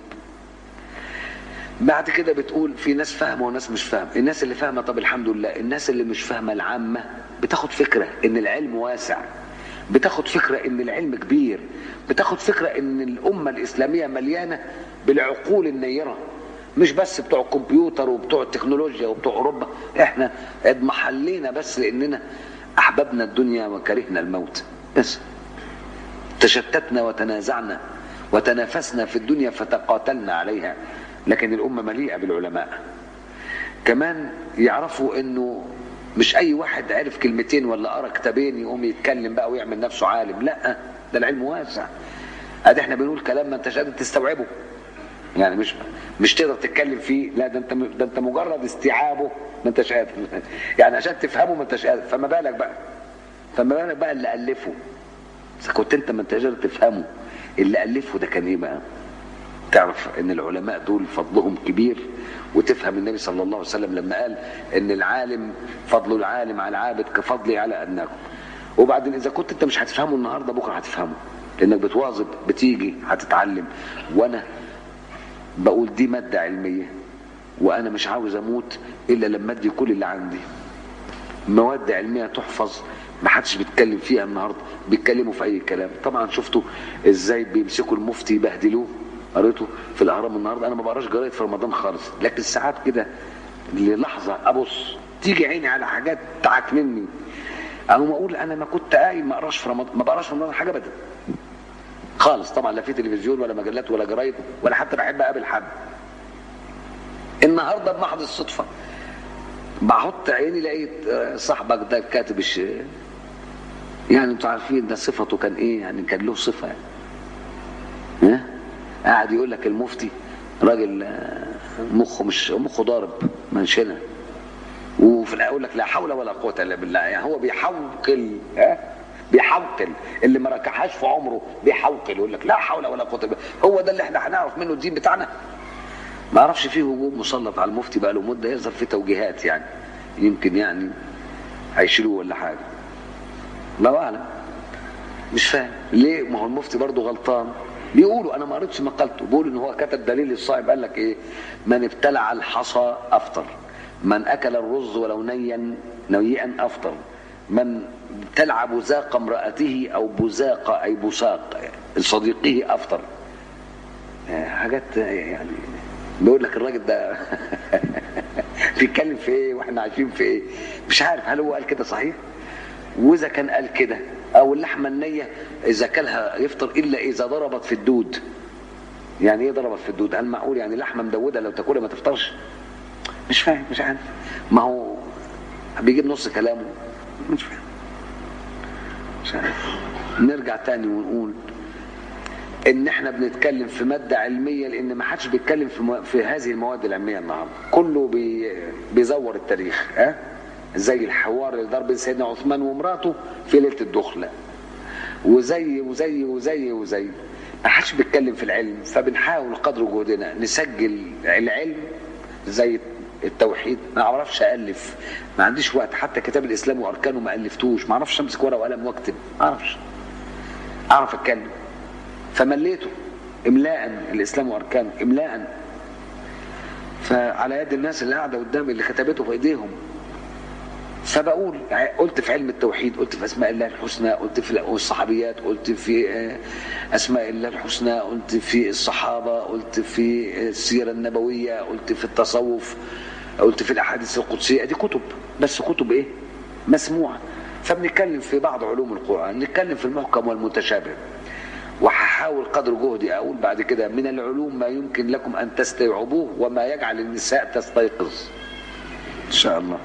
بعد كده بتقول في ناس فاهمه وناس مش فاهمه الناس اللي فاهمه طب الحمد لله الناس اللي مش فاهمه العامه بتاخد فكره ان العلم واسع بتاخد فكرة ان العلم كبير بتاخد فكرة ان الامة الاسلامية مليانة بالعقول النيرة مش بس بتوع الكمبيوتر وبتوع التكنولوجيا وبتوع اوروبا احنا اضمحلينا بس لاننا احببنا الدنيا وكرهنا الموت بس تشتتنا وتنازعنا وتنافسنا في الدنيا فتقاتلنا عليها لكن الامة مليئة بالعلماء كمان يعرفوا انه مش اي واحد عرف كلمتين ولا قرا كتابين يقوم يتكلم بقى ويعمل نفسه عالم لا ده العلم واسع ادي احنا بنقول كلام ما انتش قادر تستوعبه يعني مش مش تقدر تتكلم فيه لا ده انت ده انت مجرد استيعابه ما انتش قادر يعني عشان تفهمه ما انتش قادر فما بالك بقى فما بالك بقى اللي الفه اذا كنت انت ما انتش قادر تفهمه اللي الفه ده كان ايه بقى تعرف ان العلماء دول فضلهم كبير وتفهم النبي صلى الله عليه وسلم لما قال ان العالم فضل العالم على العابد كفضلي على ادناكم وبعدين اذا كنت انت مش هتفهمه النهارده بكره هتفهمه لانك بتواظب بتيجي هتتعلم وانا بقول دي ماده علميه وانا مش عاوز اموت الا لما ادي كل اللي عندي مواد علميه تحفظ ما حدش بيتكلم فيها النهارده بيتكلموا في اي كلام طبعا شفتوا ازاي بيمسكوا المفتي يبهدلوه قريته في الاهرام النهارده انا ما بقراش جرايد في رمضان خالص لكن ساعات كده للحظه ابص تيجي عيني على حاجات تعكنني او اقول انا ما كنت قايم ما اقراش في رمضان ما بقراش في رمضان حاجه ابدا خالص طبعا لا في تلفزيون ولا مجلات ولا جرايد ولا حتى بحب اقابل حد النهارده بمحض الصدفه بحط عيني لقيت صاحبك ده كاتب الش... يعني انتوا عارفين ده صفته كان ايه يعني كان له صفه يعني ها قاعد يقول لك المفتي راجل مخه مش مخه ضارب منشنه وفي الاول يقول لك لا حول ولا قوه الا بالله يعني هو بيحوقل ها بيحوقل اللي ما ركعهاش في عمره بيحوقل يقول لك لا حول ولا قوه الا بالله هو ده اللي احنا هنعرف منه الدين بتاعنا ما اعرفش فيه هجوم مسلط على المفتي بقى له مده يظهر فيه توجيهات يعني يمكن يعني هيشيلوه ولا حاجه الله اعلم مش فاهم ليه ما هو المفتي برضه غلطان بيقولوا انا ما قريتش مقالته بيقولوا ان هو كتب دليل الصائب قال لك ايه من ابتلع الحصى افطر من اكل الرز ولو نيا نيئا افطر من ابتلع بزاق امراته او بزاق اي بساق صديقه افطر حاجات يعني بيقول لك الراجل ده بيتكلم في ايه واحنا عايشين في ايه مش عارف هل هو قال كده صحيح واذا كان قال كده او اللحمه النيه اذا كلها يفطر الا اذا ضربت في الدود يعني ايه ضربت في الدود هل معقول يعني لحمه مدوده لو تاكلها ما تفطرش مش فاهم مش عارف ما هو بيجيب نص كلامه مش فاهم مش عارف نرجع تاني ونقول ان احنا بنتكلم في ماده علميه لان ما حدش بيتكلم في, مو... في هذه المواد العلميه النهارده كله بي... بيزور التاريخ ها أه؟ زي الحوار اللي دار بين سيدنا عثمان ومراته في ليله الدخله وزي وزي وزي وزي ما حدش بيتكلم في العلم فبنحاول قدر جهدنا نسجل العلم زي التوحيد ما اعرفش الف ما عنديش وقت حتى كتاب الاسلام واركانه ما الفتوش ما اعرفش امسك ورقه وقلم واكتب ما اعرفش اعرف اتكلم فمليته املاء الاسلام واركانه املاء فعلى يد الناس اللي قاعده قدامي اللي كتبته في ايديهم فبقول قلت في علم التوحيد قلت في اسماء الله الحسنى قلت في الصحابيات قلت في اسماء الله الحسنى قلت في الصحابه قلت في السيره النبويه قلت في التصوف قلت في الاحاديث القدسيه دي كتب بس كتب ايه مسموعه فبنتكلم في بعض علوم القران نتكلم في المحكم والمتشابه وهحاول قدر جهدي اقول بعد كده من العلوم ما يمكن لكم ان تستوعبوه وما يجعل النساء تستيقظ ان شاء الله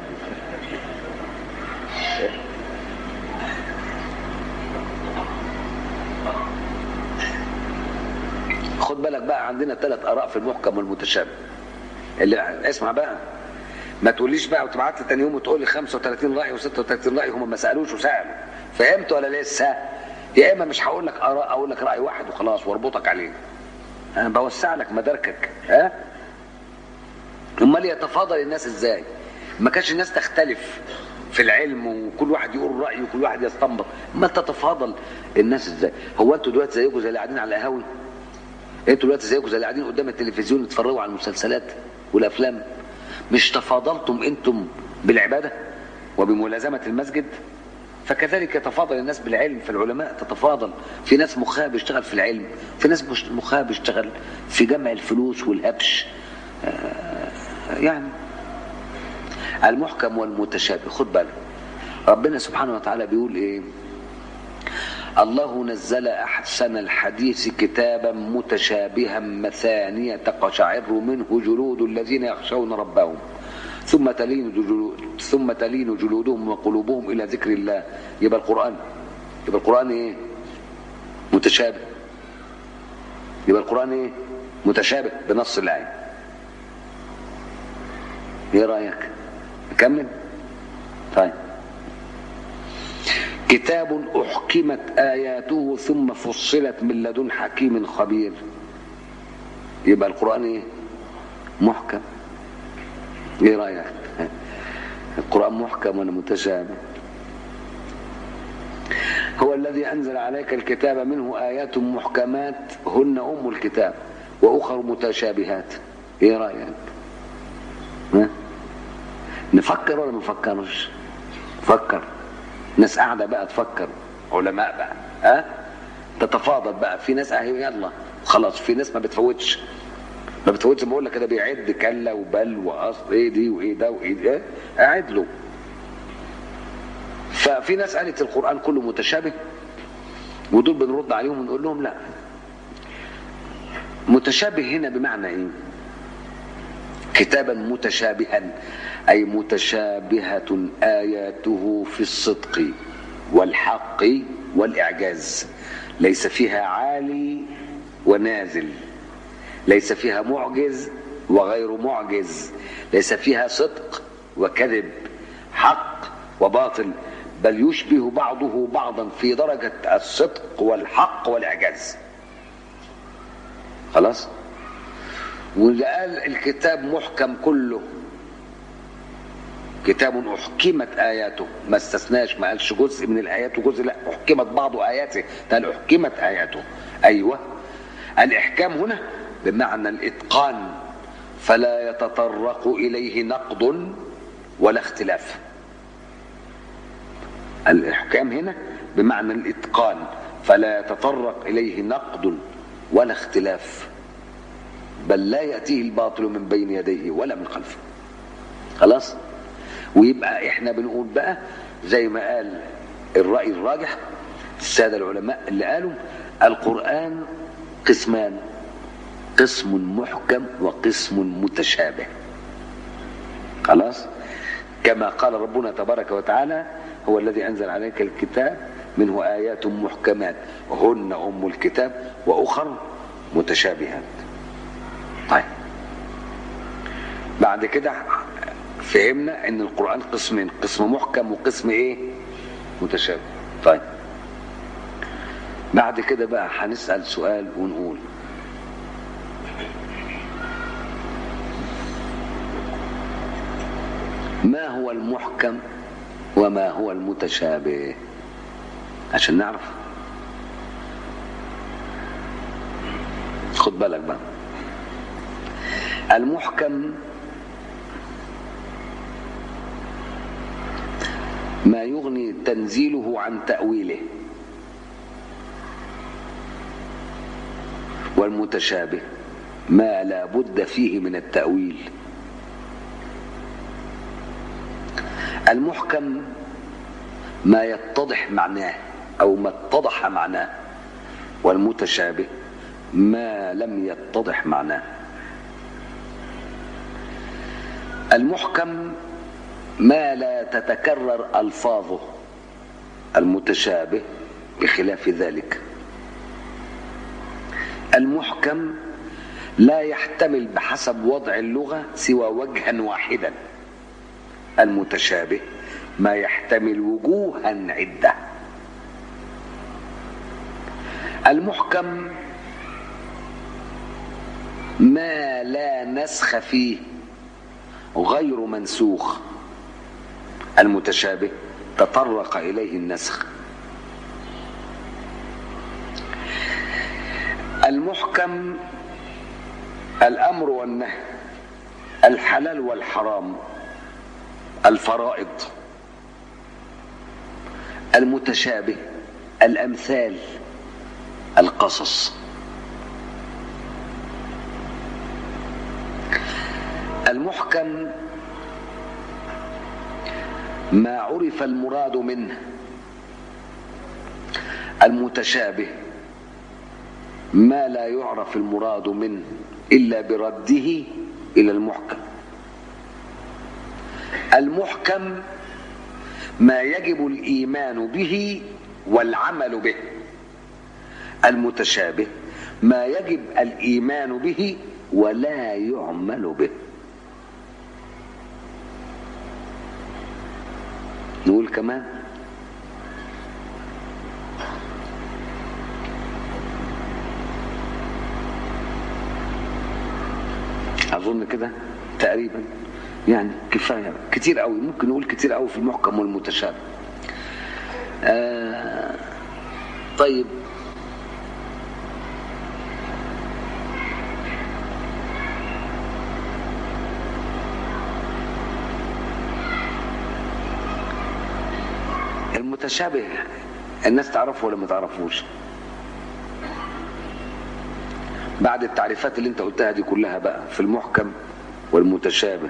خد بالك بقى عندنا ثلاث اراء في المحكم والمتشابه اللي اسمع بقى ما تقوليش بقى وتبعت لي تاني يوم وتقول لي 35 راي و36 راي هم ما سالوش وسالوا فهمت ولا لسه؟ يا اما مش هقول لك اراء اقول لك راي واحد وخلاص واربطك عليه انا بوسع لك مداركك ها امال يتفاضل الناس ازاي ما كانش الناس تختلف في العلم وكل واحد يقول رايه وكل واحد يستنبط ما تتفاضل الناس ازاي هو انتوا دلوقتي زيكم زي اللي قاعدين على القهاوي انتوا دلوقتي زيكم زي اللي قاعدين قدام التلفزيون يتفرجوا على المسلسلات والافلام مش تفاضلتم انتم بالعباده وبملازمه المسجد فكذلك يتفاضل الناس بالعلم في العلماء تتفاضل في ناس مخها بيشتغل في العلم في ناس مخها بيشتغل في جمع الفلوس والهبش يعني المحكم والمتشابه خد بالك ربنا سبحانه وتعالى بيقول ايه الله نزل احسن الحديث كتابا متشابها مثانية تقشعر منه جلود الذين يخشون ربهم ثم تلين جلود ثم تلين جلودهم وقلوبهم الى ذكر الله يبقى القران يبقى القران ايه متشابه يبقى القران ايه متشابه بنص الايه ايه رايك نكمل طيب كتاب احكمت اياته ثم فصلت من لدن حكيم خبير يبقى القران ايه محكم ايه رايك القران محكم ولا متشابه هو الذي انزل عليك الكتاب منه ايات محكمات هن ام الكتاب واخر متشابهات ايه رايك ها؟ نفكر ولا ما نفكرش فكر ناس قاعده بقى تفكر علماء بقى ها تتفاضل بقى في ناس اهي يلا خلاص في ناس ما بتفوتش ما بتفوتش بقول لك كده بيعد كلا وبل واصل ايه دي وايه ده وايه ده قاعد له ففي ناس قالت القران كله متشابه ودول بنرد عليهم ونقول لهم لا متشابه هنا بمعنى ايه كتابا متشابها اي متشابهه اياته في الصدق والحق والاعجاز ليس فيها عالي ونازل ليس فيها معجز وغير معجز ليس فيها صدق وكذب حق وباطل بل يشبه بعضه بعضا في درجه الصدق والحق والاعجاز خلاص واللي قال الكتاب محكم كله كتاب احكمت اياته ما استثناش ما قالش جزء من الايات وجزء لا احكمت بعض اياته قال احكمت اياته ايوه الاحكام هنا بمعنى الاتقان فلا يتطرق اليه نقد ولا اختلاف الاحكام هنا بمعنى الاتقان فلا يتطرق اليه نقد ولا اختلاف بل لا ياتيه الباطل من بين يديه ولا من خلفه خلاص ويبقى احنا بنقول بقى زي ما قال الراي الراجح الساده العلماء اللي قالوا القران قسمان قسم محكم وقسم متشابه خلاص كما قال ربنا تبارك وتعالى هو الذي انزل عليك الكتاب منه ايات محكمات هن ام الكتاب واخر متشابهات طيب بعد كده فهمنا ان القران قسمين قسم محكم وقسم ايه متشابه طيب بعد كده بقى هنسأل سؤال ونقول ما هو المحكم وما هو المتشابه عشان نعرف خد بالك بقى المحكم ما يغني تنزيله عن تأويله والمتشابه ما لا بد فيه من التأويل المحكم ما يتضح معناه أو ما اتضح معناه والمتشابه ما لم يتضح معناه المحكم ما لا تتكرر الفاظه المتشابه بخلاف ذلك المحكم لا يحتمل بحسب وضع اللغه سوى وجها واحدا المتشابه ما يحتمل وجوها عده المحكم ما لا نسخ فيه غير منسوخ المتشابه تطرق اليه النسخ المحكم الامر والنهي الحلال والحرام الفرائض المتشابه الامثال القصص المحكم ما عرف المراد منه المتشابه ما لا يعرف المراد منه الا برده الى المحكم المحكم ما يجب الايمان به والعمل به المتشابه ما يجب الايمان به ولا يعمل به نقول كمان اظن كده تقريبا يعني كفايه كتير قوي ممكن نقول كتير قوي في المحكم والمتشابه آه طيب المتشابه الناس تعرفه ولا ما تعرفوش بعد التعريفات اللي انت قلتها دي كلها بقى في المحكم والمتشابه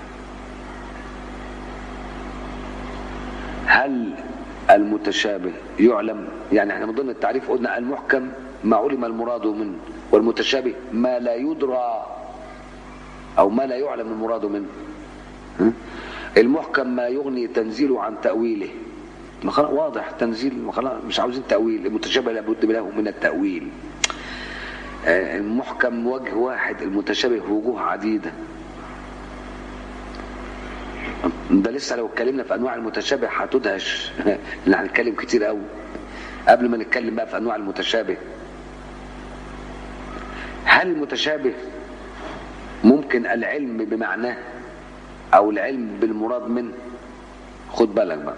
هل المتشابه يعلم يعني احنا من ضمن التعريف قلنا المحكم ما علم المراد منه والمتشابه ما لا يدرى او ما لا يعلم المراد منه ها؟ المحكم ما يغني تنزيله عن تأويله ما خلاص واضح تنزيل ما خلاص مش عاوزين تأويل المتشابه لابد له من التأويل آه، المحكم وجه واحد المتشابه وجوه عديدة ده لسه لو اتكلمنا في انواع المتشابه هتدهش اللي هنتكلم كتير قوي قبل ما نتكلم بقى في انواع المتشابه هل المتشابه ممكن العلم بمعناه او العلم بالمراد منه خد بالك بقى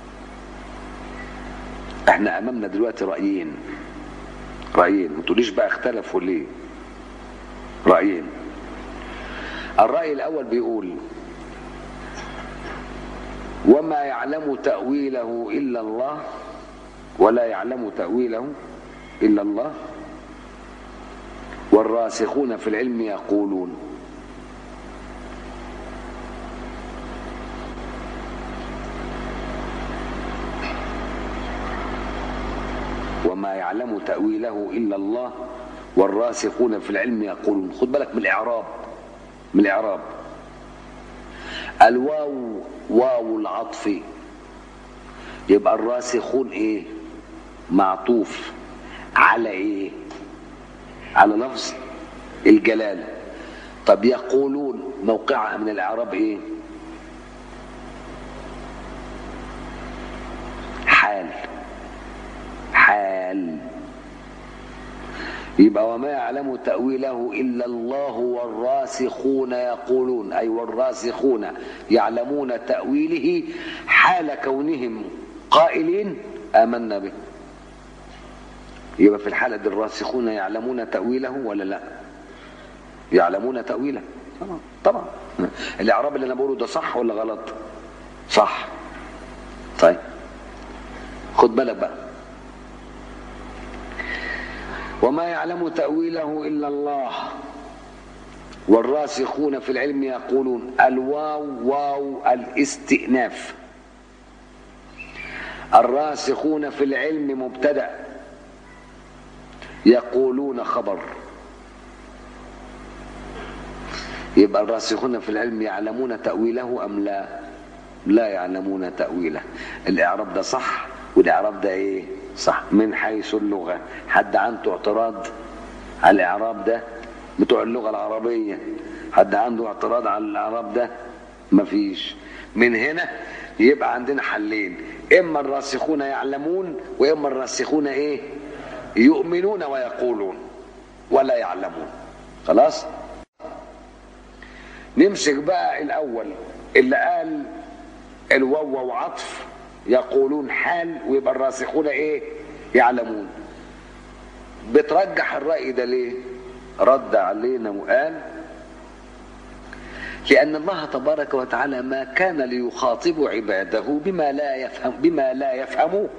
احنا امامنا دلوقتي رايين رايين ما تقوليش بقى اختلفوا ليه رايين الراي الاول بيقول وما يعلم تاويله الا الله ولا يعلم تاويله الا الله والراسخون في العلم يقولون وما يعلم تأويله إلا الله والراسخون في العلم يقولون خد بالك من الإعراب من الإعراب الواو واو العطف يبقى الراسخون إيه معطوف على إيه على لفظ الجلالة طب يقولون موقعها من الإعراب إيه حال حال يبقى وما يعلم تأويله إلا الله والراسخون يقولون أي والراسخون يعلمون تأويله حال كونهم قائلين آمنا به يبقى في الحالة دي الراسخون يعلمون تأويله ولا لا يعلمون تأويله طبعا طبعا الإعراب اللي أنا بقوله ده صح ولا غلط صح طيب خد بالك بقى وما يعلم تأويله إلا الله والراسخون في العلم يقولون الواو واو الاستئناف الراسخون في العلم مبتدأ يقولون خبر يبقى الراسخون في العلم يعلمون تأويله أم لا لا يعلمون تأويله الإعراب ده صح والإعراب ده إيه صح من حيث اللغة حد عنده اعتراض على الإعراب ده بتوع اللغة العربية حد عنده اعتراض على الإعراب ده مفيش من هنا يبقى عندنا حلين إما الراسخون يعلمون وإما الراسخون إيه يؤمنون ويقولون ولا يعلمون خلاص نمسك بقى الأول اللي قال الواو وعطف يقولون حال ويبقى الراسخون ايه يعلمون بترجح الرأي ده ليه رد علينا وقال لأن الله تبارك وتعالى ما كان ليخاطب عباده بما لا يفهم بما لا يفهموه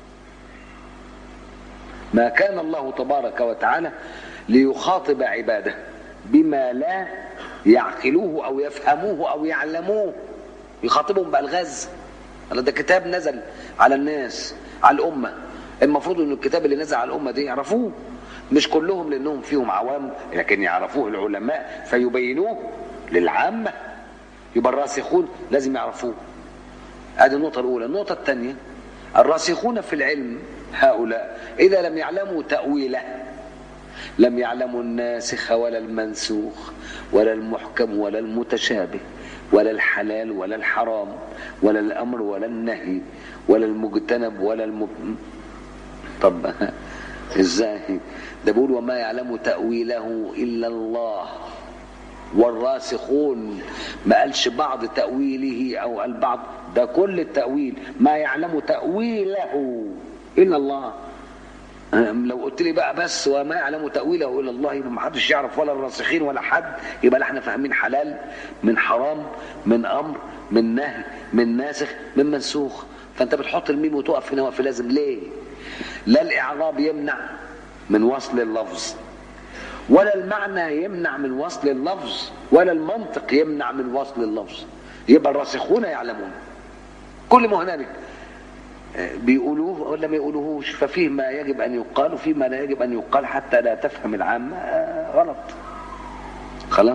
ما كان الله تبارك وتعالى ليخاطب عباده بما لا يعقلوه او يفهموه او يعلموه يخاطبهم بالغاز ده كتاب نزل على الناس على الامه المفروض ان الكتاب اللي نزل على الامه دي يعرفوه مش كلهم لانهم فيهم عوام لكن يعرفوه العلماء فيبينوه للعامه يبقى الراسخون لازم يعرفوه هذه النقطه الاولى النقطه الثانيه الراسخون في العلم هؤلاء اذا لم يعلموا تاويله لم يعلموا الناسخ ولا المنسوخ ولا المحكم ولا المتشابه ولا الحلال ولا الحرام ولا الامر ولا النهي ولا المجتنب ولا الم... طب ازاي ده بيقول وما يعلم تاويله الا الله والراسخون ما قالش بعض تاويله او البعض ده كل التاويل ما يعلم تاويله الا الله لو قلت لي بقى بس وما يعلم تأويله إلا الله يبقى ما حدش يعرف ولا الراسخين ولا حد يبقى لا احنا فاهمين حلال من حرام من أمر من نهي من ناسخ من منسوخ فأنت بتحط الميم وتقف هنا وفي لازم ليه؟ لا الإعراب يمنع من وصل اللفظ ولا المعنى يمنع من وصل اللفظ ولا المنطق يمنع من وصل اللفظ يبقى الراسخون يعلمون كل ما هنالك بيقولوه ولا ما يقولوهوش ففيه ما يجب ان يقال وفيه ما لا يجب ان يقال حتى لا تفهم العامه غلط خلاص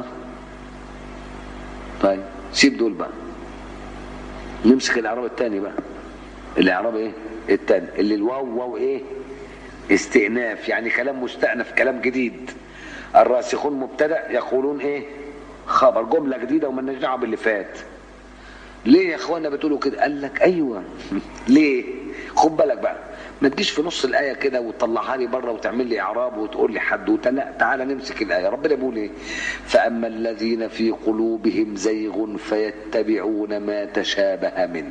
طيب سيب دول بقى نمسك الاعراب الثاني بقى الاعراب ايه الثاني اللي الواو واو ايه استئناف يعني كلام مستأنف كلام جديد الراسخون مبتدا يقولون ايه خبر جمله جديده ومالناش دعوه باللي فات ليه يا اخوانا بتقولوا كده قال لك ايوه ليه خد بالك بقى ما تجيش في نص الايه كده وتطلعها لي بره وتعمل لي اعراب وتقول لي حدوته لا تعالى نمسك الايه ربنا بيقول ايه فاما الذين في قلوبهم زيغ فيتبعون ما تشابه منه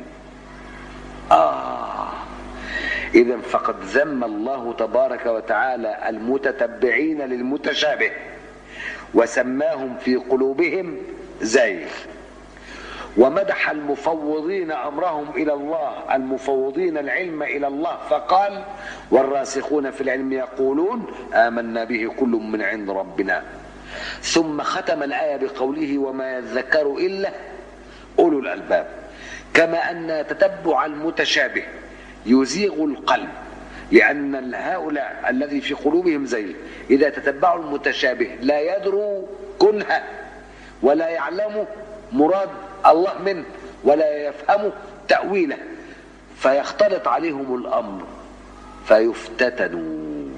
اه اذا فقد ذم الله تبارك وتعالى المتتبعين للمتشابه وسماهم في قلوبهم زيغ ومدح المفوضين امرهم الى الله المفوضين العلم الى الله فقال والراسخون في العلم يقولون امنا به كل من عند ربنا ثم ختم الايه بقوله وما يذكر الا اولو الالباب كما ان تتبع المتشابه يزيغ القلب لان هؤلاء الذي في قلوبهم زيغ اذا تتبعوا المتشابه لا يدروا كنها ولا يعلموا مراد الله منه ولا يفهم تأويله فيختلط عليهم الأمر فيفتتنوا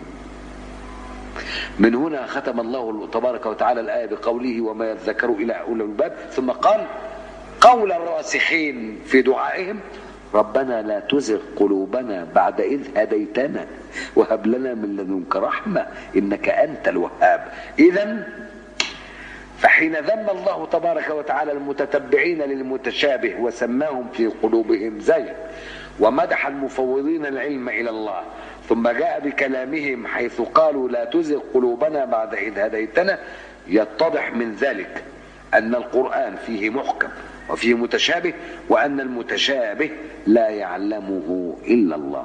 من هنا ختم الله تبارك وتعالى الآية بقوله وما يذكر إلى أولي الباب ثم قال قول الراسخين في دعائهم ربنا لا تزغ قلوبنا بعد إذ هديتنا وهب لنا من لدنك رحمة إنك أنت الوهاب إذا فحين ذم الله تبارك وتعالى المتتبعين للمتشابه وسماهم في قلوبهم زيغ ومدح المفوضين العلم إلى الله ثم جاء بكلامهم حيث قالوا لا تزغ قلوبنا بعد إذ هديتنا يتضح من ذلك أن القرآن فيه محكم وفيه متشابه وأن المتشابه لا يعلمه إلا الله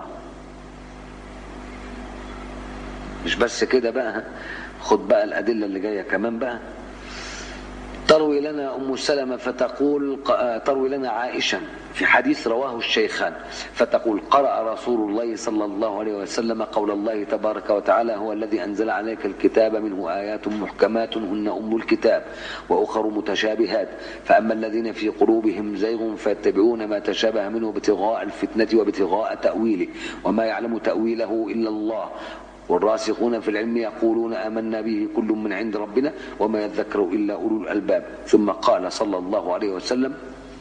مش بس كده بقى خد بقى الأدلة اللي جاية كمان بقى تروي لنا أم سلمة فتقول تروي لنا عائشة في حديث رواه الشيخان فتقول قرأ رسول الله صلى الله عليه وسلم قول الله تبارك وتعالى هو الذي أنزل عليك الكتاب منه آيات محكمات هن أم الكتاب وأخر متشابهات فأما الذين في قلوبهم زيغ فيتبعون ما تشابه منه ابتغاء الفتنة وابتغاء تأويله وما يعلم تأويله إلا الله والراسخون في العلم يقولون آمنا به كل من عند ربنا وما يذكر إلا أولو الألباب ثم قال صلى الله عليه وسلم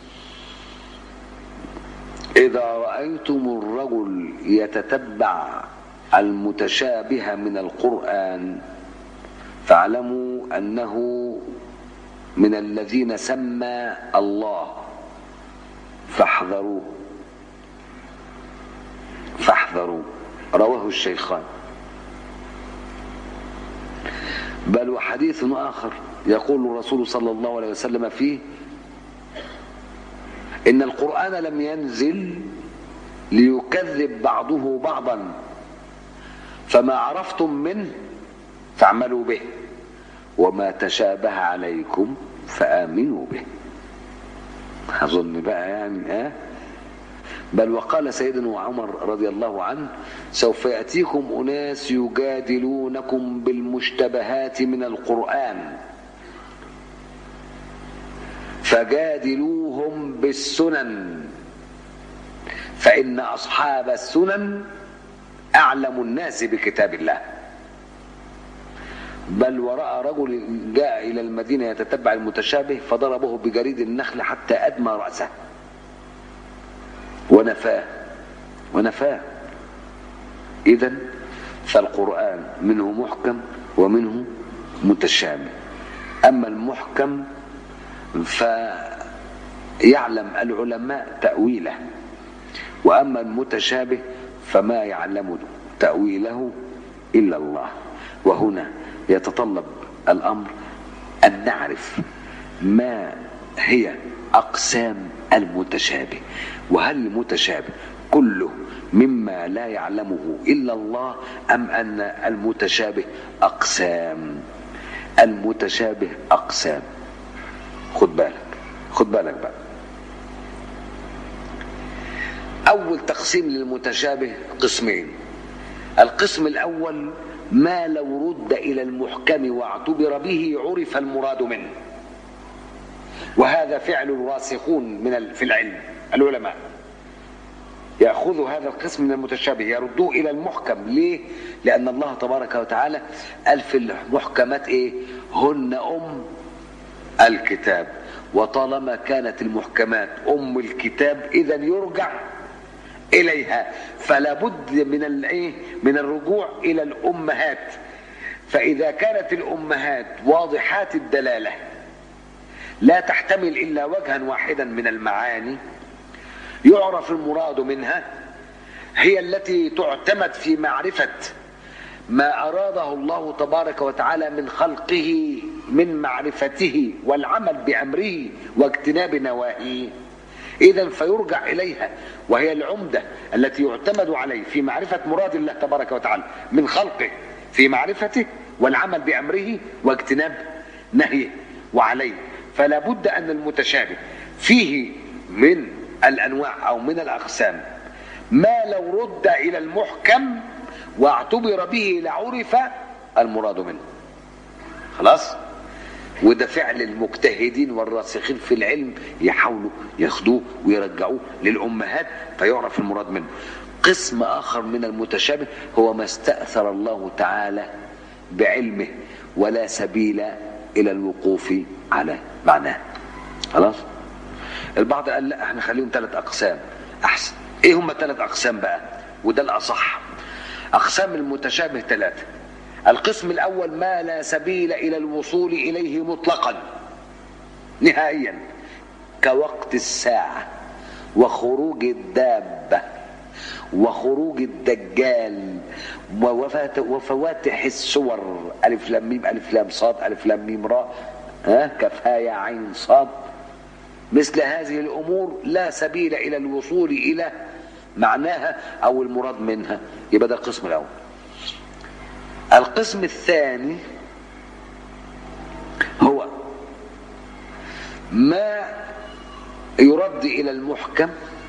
إذا رأيتم الرجل يتتبع المتشابه من القرآن فاعلموا أنه من الذين سمى الله فاحذروه فاحذروا رواه الشيخان بل وحديث آخر يقول الرسول صلى الله عليه وسلم فيه إن القرآن لم ينزل ليكذب بعضه بعضا فما عرفتم منه فاعملوا به وما تشابه عليكم فآمنوا به أظن بقى يعني ها بل وقال سيدنا عمر رضي الله عنه سوف يأتيكم أناس يجادلونكم بالمشتبهات من القرآن فجادلوهم بالسنن فإن أصحاب السنن أعلم الناس بكتاب الله بل ورأى رجل جاء إلى المدينة يتتبع المتشابه فضربه بجريد النخل حتى أدمى رأسه ونفاه ونفاه إذا فالقرآن منه محكم ومنه متشابه أما المحكم فيعلم العلماء تأويله وأما المتشابه فما يعلم تأويله إلا الله وهنا يتطلب الأمر أن نعرف ما هي أقسام المتشابه وهل المتشابه كله مما لا يعلمه إلا الله أم أن المتشابه أقسام المتشابه أقسام خد بالك خد بالك بقى أول تقسيم للمتشابه قسمين القسم الأول ما لو رد إلى المحكم واعتبر به عرف المراد منه وهذا فعل الراسخون من في العلم العلماء يأخذوا هذا القسم من المتشابه يردوه إلى المحكم ليه؟ لأن الله تبارك وتعالى قال في المحكمات إيه؟ هن أم الكتاب وطالما كانت المحكمات أم الكتاب إذا يرجع إليها فلا بد من الايه من الرجوع إلى الأمهات فإذا كانت الأمهات واضحات الدلالة لا تحتمل إلا وجها واحدا من المعاني يعرف المراد منها هي التي تعتمد في معرفة ما أراده الله تبارك وتعالى من خلقه من معرفته والعمل بأمره واجتناب نواهيه إذا فيرجع إليها وهي العمدة التي يعتمد عليه في معرفة مراد الله تبارك وتعالى من خلقه في معرفته والعمل بأمره واجتناب نهيه وعليه فلا بد أن المتشابه فيه من الأنواع أو من الأقسام ما لو رد إلى المحكم واعتبر به لعرف المراد منه خلاص وده فعل المجتهدين والراسخين في العلم يحاولوا ياخدوه ويرجعوه للأمهات فيعرف المراد منه قسم آخر من المتشابه هو ما استأثر الله تعالى بعلمه ولا سبيل إلى الوقوف على معناه خلاص البعض قال لا احنا خليهم ثلاث أقسام احسن ايه هم ثلاث اقسام بقى وده الاصح اقسام المتشابه ثلاثه القسم الاول ما لا سبيل الى الوصول اليه مطلقا نهائيا كوقت الساعه وخروج الدابه وخروج الدجال ووفات وفواتح السور الف لام ميم الف لام صاد الف لام ميم راء ها كفها يا عين صاد مثل هذه الامور لا سبيل الى الوصول الى معناها او المراد منها يبقى ده القسم الاول القسم الثاني هو ما يرد الى المحكم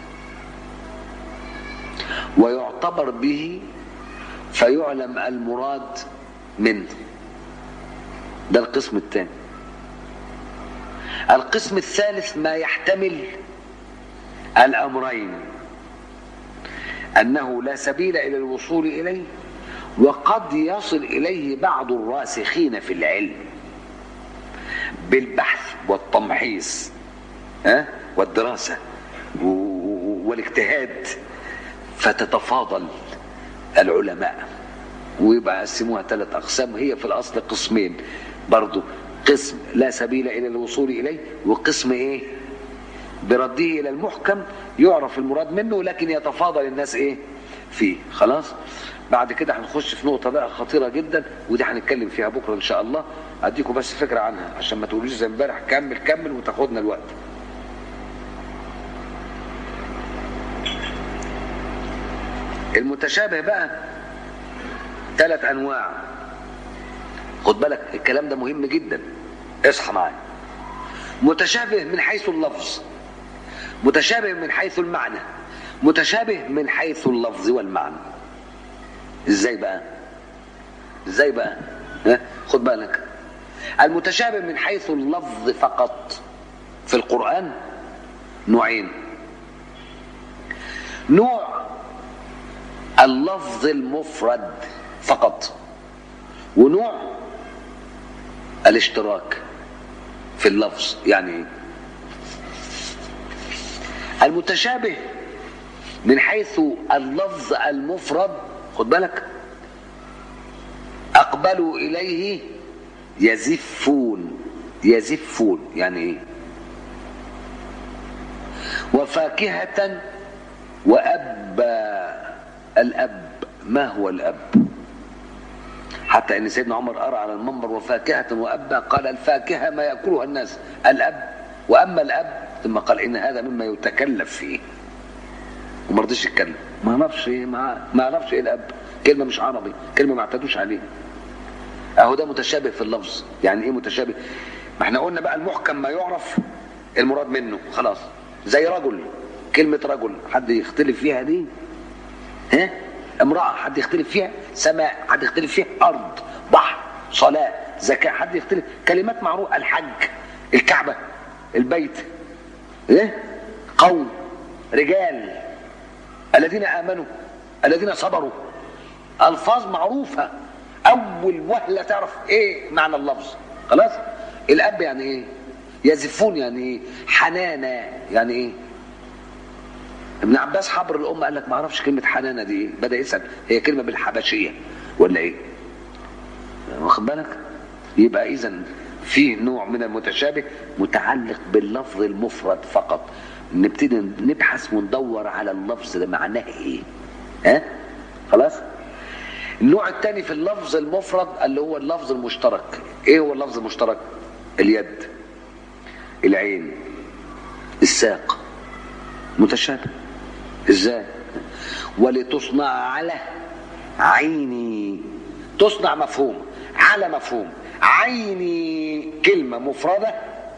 ويعتبر به فيعلم المراد منه ده القسم الثاني القسم الثالث ما يحتمل الامرين انه لا سبيل الى الوصول اليه وقد يصل اليه بعض الراسخين في العلم بالبحث والتمحيص ها والدراسه والاجتهاد فتتفاضل العلماء ويبقى قسموها ثلاث اقسام هي في الاصل قسمين برضو قسم لا سبيل الى الوصول اليه وقسم ايه برده الى المحكم يعرف المراد منه لكن يتفاضل الناس ايه فيه خلاص بعد كده هنخش في نقطه بقى خطيره جدا ودي هنتكلم فيها بكره ان شاء الله اديكم بس فكره عنها عشان ما تقولوش زي امبارح كمل كمل وتاخدنا الوقت المتشابه بقى ثلاث انواع خد بالك الكلام ده مهم جدا اصحى معايا متشابه من حيث اللفظ متشابه من حيث المعنى متشابه من حيث اللفظ والمعنى ازاي بقى ازاي بقى ها؟ خد بالك المتشابه من حيث اللفظ فقط في القرآن نوعين نوع اللفظ المفرد فقط ونوع الاشتراك في اللفظ يعني ايه المتشابه من حيث اللفظ المفرد خد بالك اقبلوا اليه يزفون يزفون يعني ايه وفاكهة وأبا الأب ما هو الأب حتى ان سيدنا عمر ارى على المنبر وفاكهه وابا قال الفاكهه ما ياكلها الناس الاب واما الاب ثم قال ان هذا مما يتكلف فيه وما رضيش يتكلم ما اعرفش ايه ما ما اعرفش ايه الاب كلمه مش عربي كلمه ما اعتادوش عليه اهو ده متشابه في اللفظ يعني ايه متشابه ما احنا قلنا بقى المحكم ما يعرف المراد منه خلاص زي رجل كلمه رجل حد يختلف فيها دي ها امرأة حد يختلف فيها سماء حد يختلف فيها أرض بحر صلاة زكاة حد يختلف كلمات معروفة الحج الكعبة البيت إيه؟ قوم رجال الذين آمنوا الذين صبروا ألفاظ معروفة أول وهلة تعرف إيه معنى اللفظ خلاص الأب يعني إيه يزفون يعني إيه حنانا يعني إيه ابن عباس حبر الأمة قال لك ما اعرفش كلمة حنانة دي ايه بدأ يسأل هي كلمة بالحبشية ولا ايه واخد بالك يبقى اذا في نوع من المتشابه متعلق باللفظ المفرد فقط نبتدي نبحث وندور على اللفظ ده معناه ايه ها خلاص النوع الثاني في اللفظ المفرد اللي هو اللفظ المشترك ايه هو اللفظ المشترك اليد العين الساق متشابه ازاي ولتصنع على عيني تصنع مفهوم على مفهوم عيني كلمة مفردة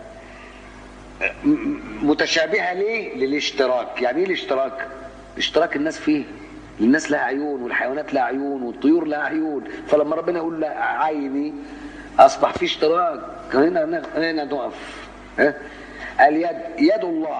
متشابهة ليه للاشتراك يعني ايه الاشتراك اشتراك الناس فيه الناس لها عيون والحيوانات لها عيون والطيور لها عيون فلما ربنا يقول لا عيني اصبح في اشتراك هنا هنا نقف اليد يد الله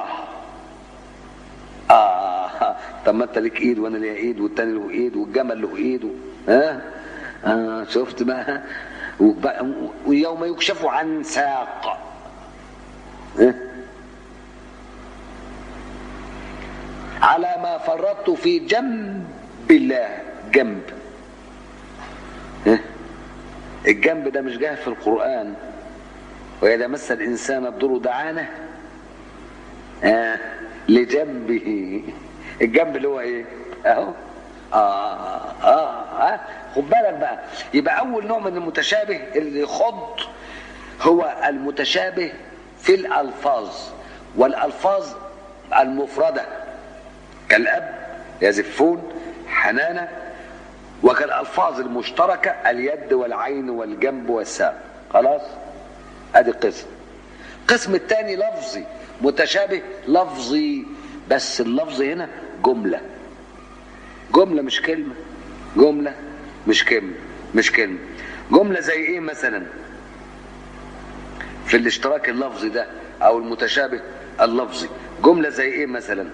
آه طب ما انت ليك ايد وانا ليا ايد والتاني له ايد والجمل له ايد ها آه شفت بقى ويوم يكشف عن ساق ها؟ على ضربت في جنب الله جنب ها؟ الجنب ده مش جاي في القرآن وإذا مس الإنسان الضر دعانا آه لجنبه الجنب اللي هو إيه؟ أهو آه آه آه خد بالك بقى يبقى أول نوع من المتشابه اللي يخض هو المتشابه في الألفاظ والألفاظ المفردة كالأب يزفون حنانة وكالألفاظ المشتركة اليد والعين والجنب والساق خلاص ادي قسم القسم الثاني لفظي متشابه لفظي بس اللفظ هنا جملة جملة مش كلمة جملة مش كلمة مش كلمة جملة زي ايه مثلا في الاشتراك اللفظي ده او المتشابه اللفظي جملة زي ايه مثلا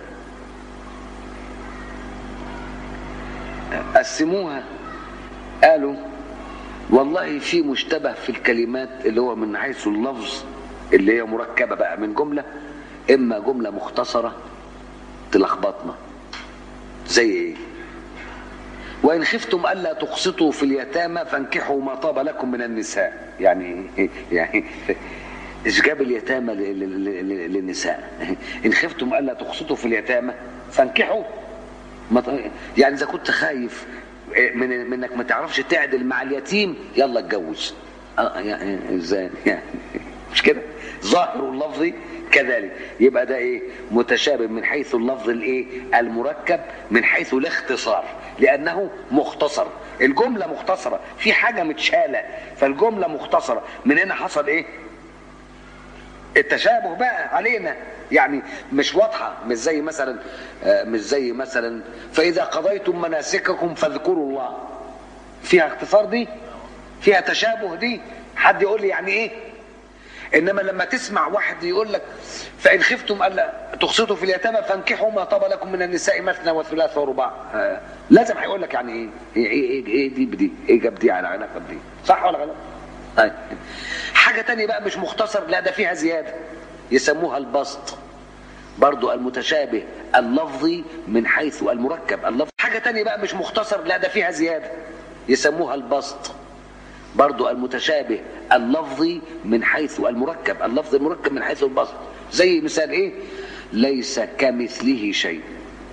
قسموها قالوا والله في مشتبه في الكلمات اللي هو من حيث اللفظ اللي هي مركبة بقى من جملة اما جملة مختصرة تلخبطنا زي ايه وإن خفتم ألا تقسطوا في اليتامى فانكحوا ما طاب لكم من النساء يعني يعني إيش جاب اليتامى ل- ل- ل- للنساء إن خفتم ألا تقسطوا في اليتامى فانكحوا ما ط- يعني إذا كنت خايف من من انك ما تعرفش تعدل مع اليتيم يلا اتجوز آه، يعني ازاي يعني مش كده ظاهر اللفظي كذلك يبقى ده ايه متشابه من حيث اللفظ الايه المركب من حيث الاختصار لانه مختصر الجمله مختصره في حاجه متشاله فالجمله مختصره من هنا حصل ايه التشابه بقى علينا يعني مش واضحه مش زي مثلا آه، مش زي مثلا فاذا قضيتم مناسككم فاذكروا الله فيها اختصار دي فيها تشابه دي حد يقول لي يعني ايه انما لما تسمع واحد يقول لك فان خفتم الا تقسطوا في اليتامى فانكحوا ما طاب لكم من النساء مثنى وثلاث ورباع آه، لازم هيقول لك يعني ايه ايه ايه, إيه, إيه دي بدي ايه جاب دي على علاقه بدي صح ولا غلط طيب حاجه تانية بقى مش مختصر لا ده فيها زياده يسموها البسط برضو المتشابه اللفظي من حيث المركب اللفظ حاجه تانية بقى مش مختصر لا ده فيها زياده يسموها البسط برضو المتشابه اللفظي من حيث المركب اللفظ المركب من حيث البسط زي مثال ايه ليس كمثله شيء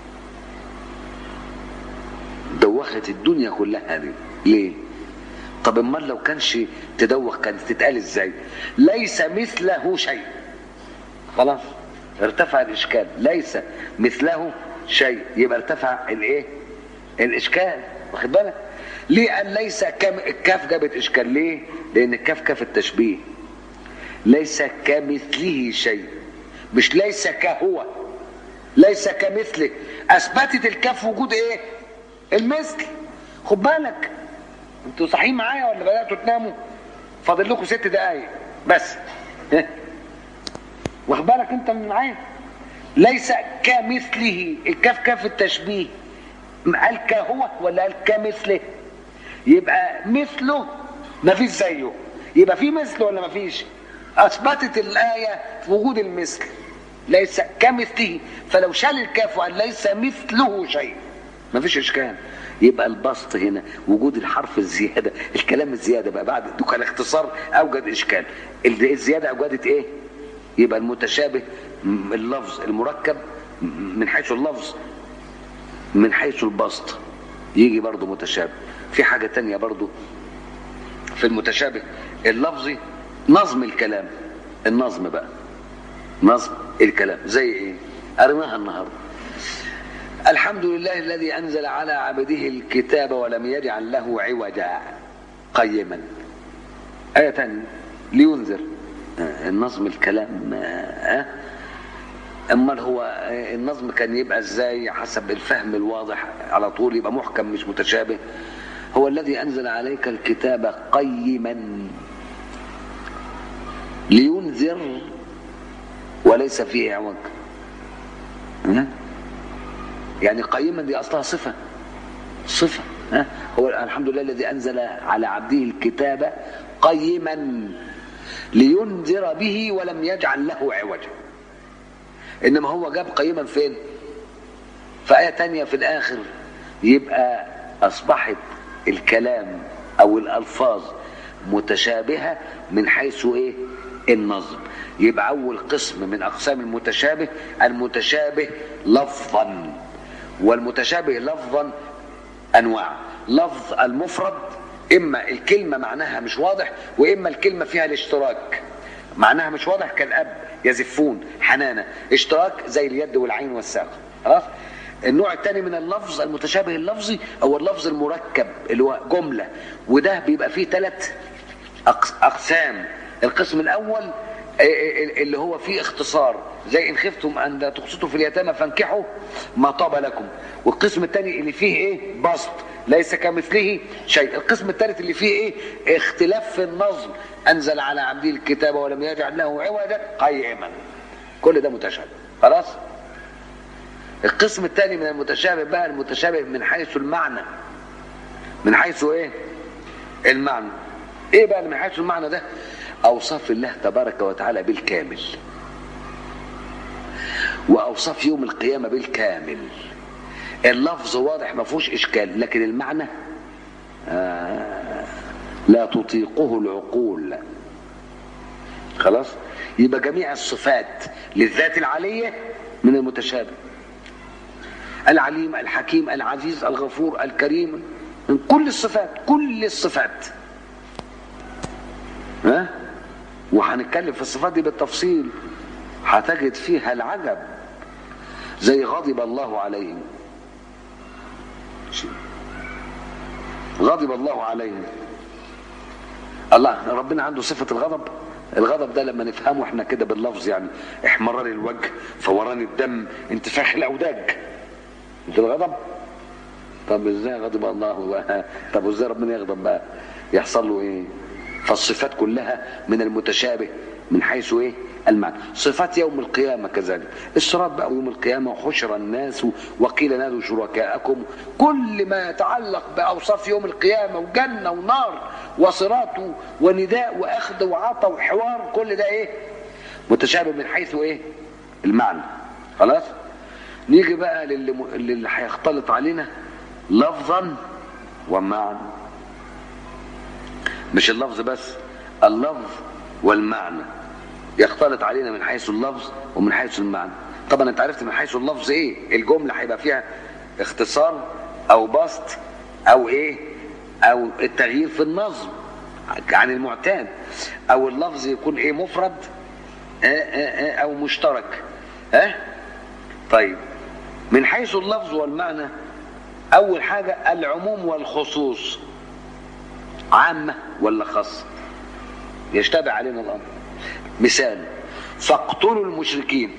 دوخت الدنيا كلها دي ليه طب امال لو كانش تدوخ كانت تتقال ازاي ليس مثله شيء خلاص ارتفع الاشكال ليس مثله شيء يبقى ارتفع الايه الاشكال واخد بالك ليه قال ليس كم الكاف جابت اشكال ليه لان الكاف كاف التشبيه ليس كمثله شيء مش ليس كهو ليس كمثله اثبتت الكاف وجود ايه المثل خد بالك انتوا صاحيين معايا ولا بداتوا تناموا فاضل لكم ست دقايق بس واخد بالك انت من معايا ليس كمثله الكاف كاف التشبيه قال كهو ولا قال كمثله يبقى مثله ما فيش زيه يبقى في مثله ولا ما فيش اثبتت الايه وجود المثل ليس كمثله فلو شال الكاف وقال ليس مثله شيء ما فيش اشكال يبقى البسط هنا وجود الحرف الزياده الكلام الزياده بقى بعد دوك الاختصار اوجد اشكال الزياده اوجدت ايه يبقى المتشابه م- اللفظ المركب م- من حيث اللفظ من حيث البسط يجي برضه متشابه في حاجة تانية برضه في المتشابه اللفظي نظم الكلام النظم بقى نظم الكلام زي ايه قريناها النهارده الحمد لله الذي انزل على عبده الكتاب ولم يجعل له عوجا قيما آية تانية لينذر آه، النظم الكلام آه، امال هو آه، النظم كان يبقى ازاي حسب الفهم الواضح على طول يبقى محكم مش متشابه هو الذي انزل عليك الكتاب قيما لينذر وليس فيه عوج ها؟ يعني قيما دي اصلها صفه صفه ها؟ هو الحمد لله الذي انزل على عبده الكتاب قيما لينذر به ولم يجعل له عوجا انما هو جاب قيما فين في آية تانية في الآخر يبقى أصبحت الكلام أو الألفاظ متشابهة من حيث إيه النظم يبقى أول قسم من أقسام المتشابه المتشابه لفظا والمتشابه لفظا أنواع لفظ المفرد إما الكلمة معناها مش واضح وإما الكلمة فيها الاشتراك معناها مش واضح كالأب يزفون حنانة اشتراك زي اليد والعين والساق خلاص النوع الثاني من اللفظ المتشابه اللفظي هو اللفظ المركب اللي هو جملة وده بيبقى فيه ثلاث أقسام القسم الأول اللي هو فيه اختصار زي إن خفتم أن لا تقسطوا في اليتامى فانكحوا ما طاب لكم والقسم الثاني اللي فيه إيه بسط ليس كمثله شيء القسم الثالث اللي فيه إيه اختلاف في النظم أنزل على عبده الكتاب ولم يجعل له عوجا قيما كل ده متشابه خلاص القسم الثاني من المتشابه بقى المتشابه من حيث المعنى من حيث ايه المعنى ايه بقى من حيث المعنى ده اوصاف الله تبارك وتعالى بالكامل واوصاف يوم القيامه بالكامل اللفظ واضح ما فيهوش اشكال لكن المعنى آه لا تطيقه العقول خلاص يبقى جميع الصفات للذات العليه من المتشابه العليم الحكيم العزيز الغفور الكريم من كل الصفات كل الصفات ها وهنتكلم في الصفات دي بالتفصيل هتجد فيها العجب زي غضب الله عليهم غضب الله عليهم الله ربنا عنده صفة الغضب الغضب ده لما نفهمه احنا كده باللفظ يعني احمرار الوجه فوران الدم انتفاخ الاوداج انت الغضب طب ازاي غضب الله بقى طب ازاي ربنا يغضب بقى يحصل له ايه فالصفات كلها من المتشابه من حيث ايه المعنى صفات يوم القيامة كذلك الصراط بقى يوم القيامة وحشر الناس وقيل نادوا شركاءكم كل ما يتعلق بأوصاف يوم القيامة وجنة ونار وصراط ونداء وأخذ وعطى وحوار كل ده ايه متشابه من حيث ايه المعنى خلاص نيجي بقى للي, م... للي هيختلط علينا لفظا ومعنى مش اللفظ بس اللفظ والمعنى يختلط علينا من حيث اللفظ ومن حيث المعنى طبعا انت عرفت من حيث اللفظ ايه الجمله هيبقى فيها اختصار او بسط او ايه او التغيير في النظم عن المعتاد او اللفظ يكون ايه مفرد او مشترك ها طيب من حيث اللفظ والمعنى اول حاجه العموم والخصوص عامه ولا خاصه يشتبه علينا الامر مثال فاقتلوا المشركين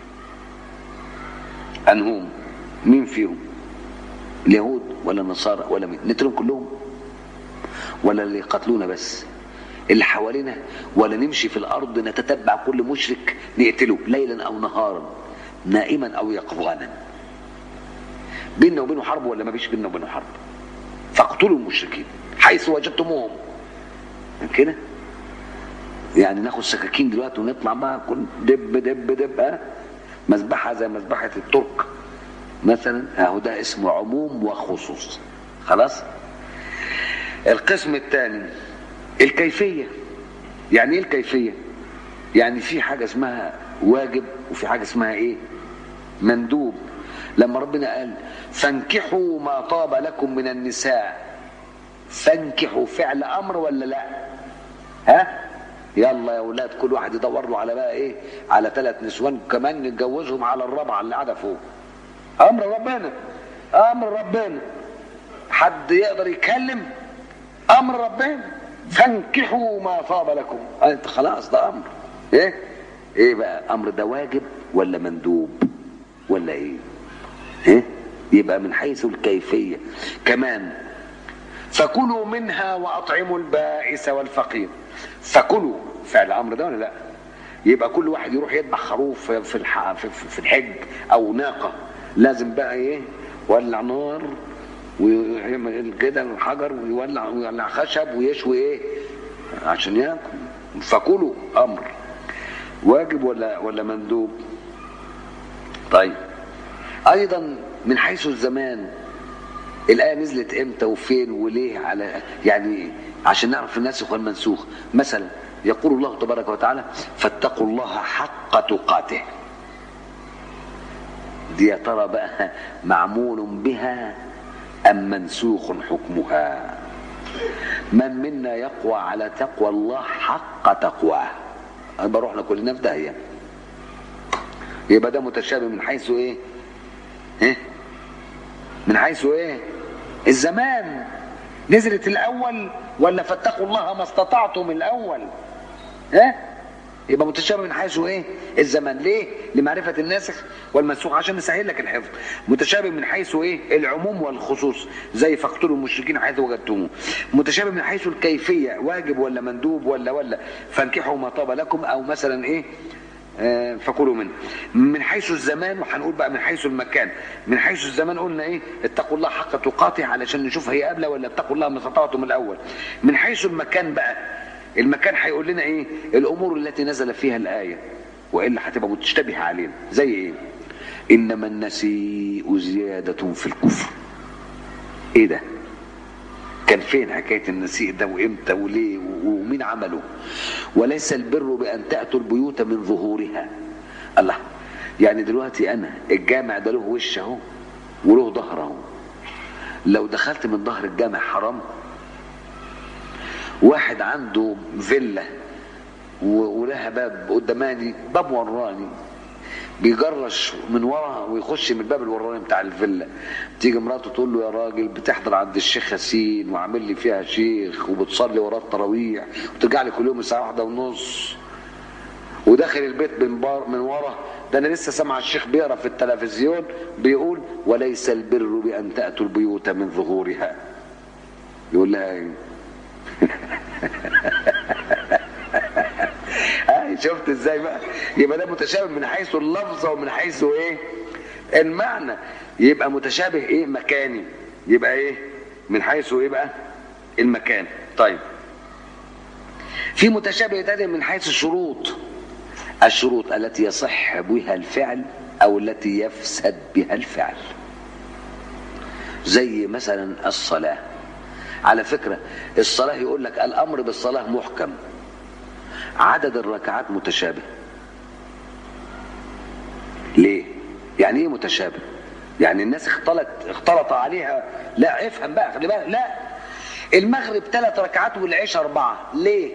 انهم مين فيهم اليهود ولا النصارى ولا مين نقتلهم كلهم ولا اللي يقتلونا بس اللي حوالينا ولا نمشي في الارض نتتبع كل مشرك نقتله ليلا او نهارا نائما او يقظانا بيننا وبينه حرب ولا ما فيش بيننا وبينه حرب فاقتلوا المشركين حيث وجدتموهم كده يعني ناخد سكاكين دلوقتي ونطلع بقى كل دب دب دب ها مذبحه زي مذبحه الترك مثلا اهو ده اسمه عموم وخصوص خلاص القسم الثاني الكيفيه يعني ايه الكيفيه يعني في حاجه اسمها واجب وفي حاجه اسمها ايه مندوب لما ربنا قال فانكحوا ما طاب لكم من النساء فانكحوا فعل امر ولا لا ها يلا يا اولاد كل واحد يدور له على بقى ايه على ثلاث نسوان كمان نتجوزهم على الرابعه اللي قاعده فوق امر ربنا امر ربنا حد يقدر يتكلم امر ربنا فانكحوا ما طاب لكم انت خلاص ده امر ايه ايه بقى امر ده واجب ولا مندوب ولا ايه ايه يبقى من حيث الكيفيه كمان فكلوا منها واطعموا البائس والفقير فكلوا فعل امر ده ولا لا يبقى كل واحد يروح يذبح خروف في الح... في الحج او ناقه لازم بقى ايه ولع نار ويعمل كده الحجر ويولع ويولع خشب ويشوي ايه عشان ياكل فكلوا امر واجب ولا ولا مندوب طيب ايضا من حيث الزمان الآية نزلت امتى وفين وليه على يعني عشان نعرف الناسخ والمنسوخ مثلا يقول الله تبارك وتعالى فاتقوا الله حق تقاته دي يا ترى بقى معمول بها أم منسوخ حكمها من منا يقوى على تقوى الله حق تقواه أنا بروح كلنا في داهية يبقى ده متشابه من حيث ايه؟ ايه؟ من حيث ايه؟ الزمان نزلت الاول ولا فاتقوا الله ما استطعتم الاول ها يبقى متشابه من حيث ايه الزمان ليه لمعرفه الناسخ والمنسوخ عشان نسهل لك الحفظ متشابه من حيث ايه العموم والخصوص زي فاقتلوا المشركين حيث وجدتموه متشابه من حيث الكيفيه واجب ولا مندوب ولا ولا فانكحوا ما طاب لكم او مثلا ايه آه، فكلوا منه من حيث الزمان وهنقول بقى من حيث المكان من حيث الزمان قلنا ايه اتقوا الله حق تقاته علشان نشوف هي قبله ولا اتقوا الله ما استطعتم الاول من حيث المكان بقى المكان هيقول لنا ايه الامور التي نزل فيها الايه والا هتبقى متشتبهه علينا زي ايه انما النسيء زياده في الكفر ايه ده كان فين حكاية النسيء ده وإمتى وليه ومين عمله وليس البر بأن تأتوا البيوت من ظهورها الله يعني دلوقتي أنا الجامع ده له وش أهو وله ظهر أهو لو دخلت من ظهر الجامع حرام واحد عنده فيلا و- ولها باب قداماني باب وراني بيجرش من ورا ويخش من الباب الوراني بتاع الفيلا تيجي مراته تقول له يا راجل بتحضر عند الشيخ ياسين وعامل لي فيها شيخ وبتصلي وراه التراويح وترجع لي كل يوم الساعه واحدة ونص وداخل البيت من بار من ورا ده انا لسه سامع الشيخ بيقرا في التلفزيون بيقول وليس البر بان تاتوا البيوت من ظهورها يقول لها ايه آه، شفت ازاي بقى يبقى ده متشابه من حيث اللفظ ومن حيث ايه المعنى يبقى متشابه ايه مكاني يبقى ايه من حيث ايه بقى المكان طيب في متشابه تاني من حيث الشروط الشروط التي يصح بها الفعل او التي يفسد بها الفعل زي مثلا الصلاه على فكره الصلاه يقول لك الامر بالصلاه محكم عدد الركعات متشابه ليه يعني ايه متشابه يعني الناس اختلط اختلط عليها لا افهم بقى خلي بالك لا المغرب ثلاث ركعات والعشاء اربعه ليه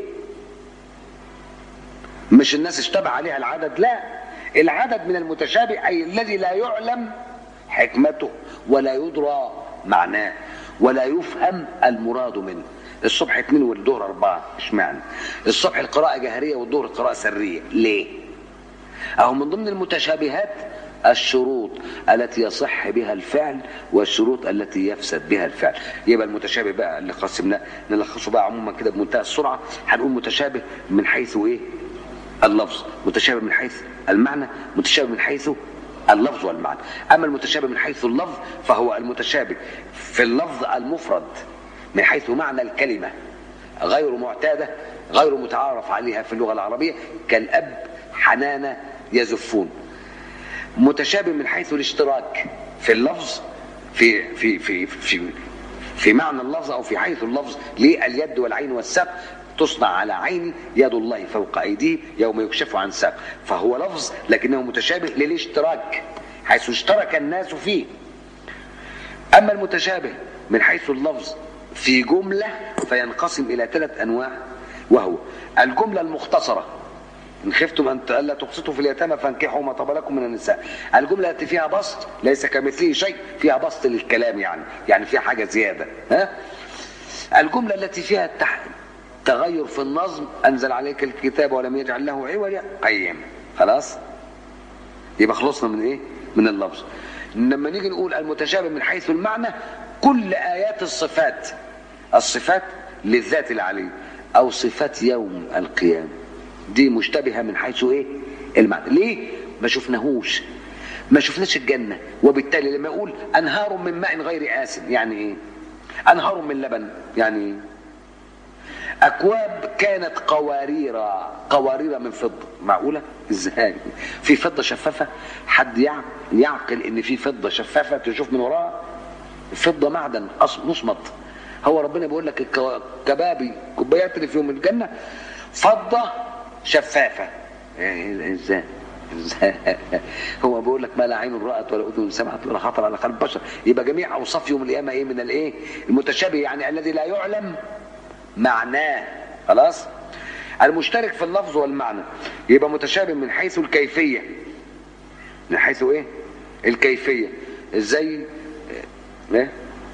مش الناس اشتبه عليها العدد لا العدد من المتشابه اي الذي لا يعلم حكمته ولا يدرى معناه ولا يفهم المراد منه الصبح اثنين والظهر اربعه اشمعنى الصبح القراءه جهريه والظهر قراءه سريه ليه اهو من ضمن المتشابهات الشروط التي يصح بها الفعل والشروط التي يفسد بها الفعل يبقى المتشابه بقى اللي قسمناه نلخصه بقى عموما كده بمنتهى السرعه هنقول متشابه من حيث ايه اللفظ متشابه من حيث المعنى متشابه من حيث اللفظ والمعنى اما المتشابه من حيث اللفظ فهو المتشابه في اللفظ المفرد من حيث معنى الكلمه غير معتاده غير متعارف عليها في اللغه العربيه كالاب حنانه يزفون متشابه من حيث الاشتراك في اللفظ في في في في في معنى اللفظ او في حيث اللفظ لليد والعين والساق تصنع على عين يد الله فوق ايديه يوم يكشف عن ساق فهو لفظ لكنه متشابه للاشتراك حيث اشترك الناس فيه اما المتشابه من حيث اللفظ في جمله فينقسم الى ثلاث انواع وهو الجمله المختصره إن خفتم أن ألا تقسطوا في اليتامى فانكحوا ما طاب لكم من النساء. الجملة التي فيها بسط ليس كمثله شيء فيها بسط للكلام يعني يعني فيها حاجة زيادة ها؟ الجملة التي فيها التح... تغير في النظم أنزل عليك الكتاب ولم يجعل له عوجا قيم خلاص؟ يبقى خلصنا من إيه؟ من اللفظ. لما نيجي نقول المتشابه من حيث المعنى كل آيات الصفات الصفات للذات العلي أو صفات يوم القيامة دي مشتبهة من حيث ايه المعنى ليه ما شفناهوش ما شفناش الجنة وبالتالي لما يقول انهار من ماء غير آسن يعني ايه انهار من لبن يعني ايه اكواب كانت قوارير قوارير من فضه معقوله ازاي في فضه شفافه حد يع- يعقل ان في فضه شفافه تشوف من وراها فضه معدن اصل مصمت هو ربنا بيقول لك الكوا- كبابي كوبايات اللي فيهم الجنه فضه شفافه يعني ازاي ازاي هو بيقول لك ما لا عين رأت ولا اذن سمعت ولا خطر على قلب بشر يبقى جميع اوصاف يوم القيامه ايه من الايه المتشابه يعني الذي لا يعلم معناه خلاص المشترك في اللفظ والمعنى يبقى متشابه من حيث الكيفيه من حيث ايه الكيفيه ازاي ايه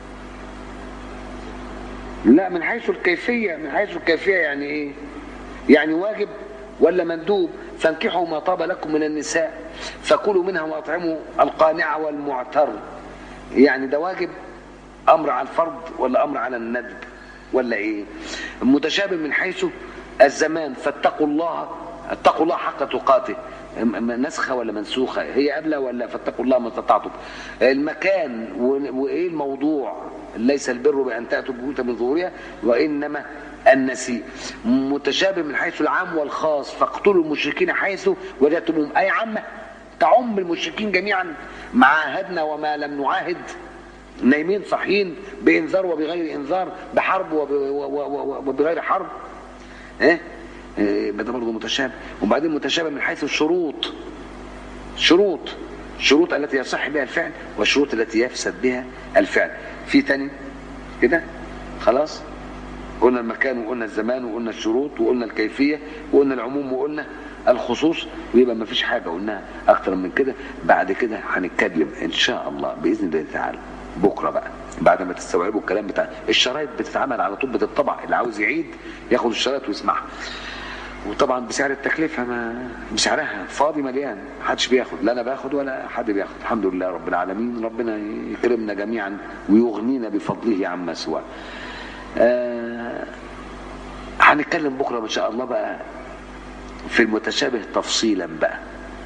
لا من حيث الكيفيه من حيث الكيفيه يعني ايه يعني واجب ولا مندوب فانكحوا ما طاب لكم من النساء فكلوا منها واطعموا القانع والمعتر يعني ده واجب امر على الفرض ولا امر على الندب ولا ايه متشابه من حيث الزمان فاتقوا الله اتقوا الله حق تقاته م- م- نسخه ولا منسوخه هي قبله ولا فاتقوا الله ما استطعتم المكان و- وايه الموضوع ليس البر بان تاتوا البيوت من ظهورها وانما النسيء متشابه من حيث العام والخاص فاقتلوا المشركين حيث وجدتموهم اي عامه تعم المشركين جميعا ما عاهدنا وما لم نعاهد نايمين صاحيين بانذار وبغير انذار بحرب وب- و- و- و- وبغير حرب ايه إيه، ده برضه متشابه وبعدين متشابه من حيث الشروط شروط الشروط التي يصح بها الفعل والشروط التي يفسد بها الفعل في تاني كده خلاص قلنا المكان وقلنا الزمان وقلنا الشروط وقلنا الكيفية وقلنا العموم وقلنا الخصوص ويبقى ما فيش حاجة قلناها أكتر من كده بعد كده هنتكلم إن شاء الله بإذن الله تعالى بكرة بقى بعد ما تستوعبوا الكلام بتاع الشرايط بتتعمل على طول بتطبع اللي عاوز يعيد ياخد الشرايط ويسمعها وطبعا بسعر التكلفه ما بسعرها فاضي مليان محدش بياخد لا انا باخد ولا حد بياخد الحمد لله رب العالمين ربنا يكرمنا جميعا ويغنينا بفضله عما سواه آه هنتكلم بكره ان شاء الله بقى في المتشابه تفصيلا بقى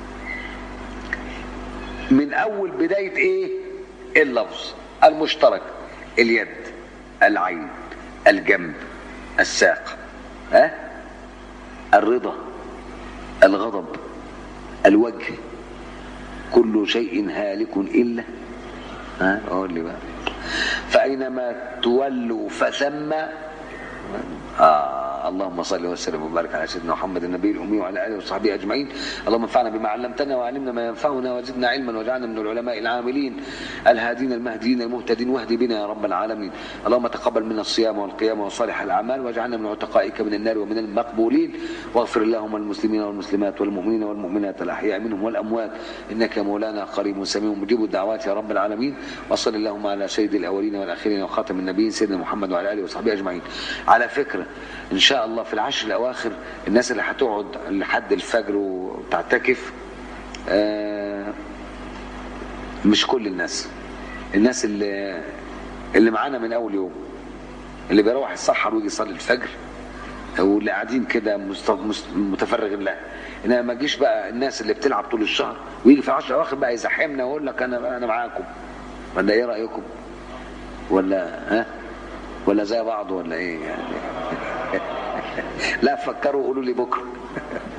من اول بدايه ايه اللفظ المشترك اليد العين الجنب الساق ها أه؟ الرضا الغضب الوجه كل شيء هالك الا ها قول لي بقى فاينما تولوا فثم آه اللهم صل وسلم وبارك على سيدنا محمد النبي الامي وعلى اله وصحبه اجمعين اللهم انفعنا بما علمتنا وعلمنا ما ينفعنا وزدنا علما واجعلنا من العلماء العاملين الهادين المهديين المهتدين واهد بنا يا رب العالمين اللهم تقبل منا الصيام والقيام وصالح الاعمال واجعلنا من عتقائك من النار ومن المقبولين واغفر اللهم المسلمين والمسلمات والمؤمنين والمؤمنات الاحياء منهم والاموات انك يا مولانا قريب سميع مجيب الدعوات يا رب العالمين وصل اللهم على سيد الاولين والاخرين وخاتم النبيين سيدنا محمد وعلى اله وصحبه اجمعين على فكره ان شاء الله في العشر الاواخر الناس اللي هتقعد لحد الفجر وتعتكف آه مش كل الناس الناس اللي اللي معانا من اول يوم اللي بيروح السحر ويجي يصلي الفجر واللي قاعدين كده مست- مست- متفرغين لها انما ما تجيش بقى الناس اللي بتلعب طول الشهر ويجي في العشر الاواخر بقى يزحمنا ويقول لك انا انا معاكم ولا ايه رايكم ولا ها ولا زي بعض ولا ايه يعني لا فكروا قولوا لي بكره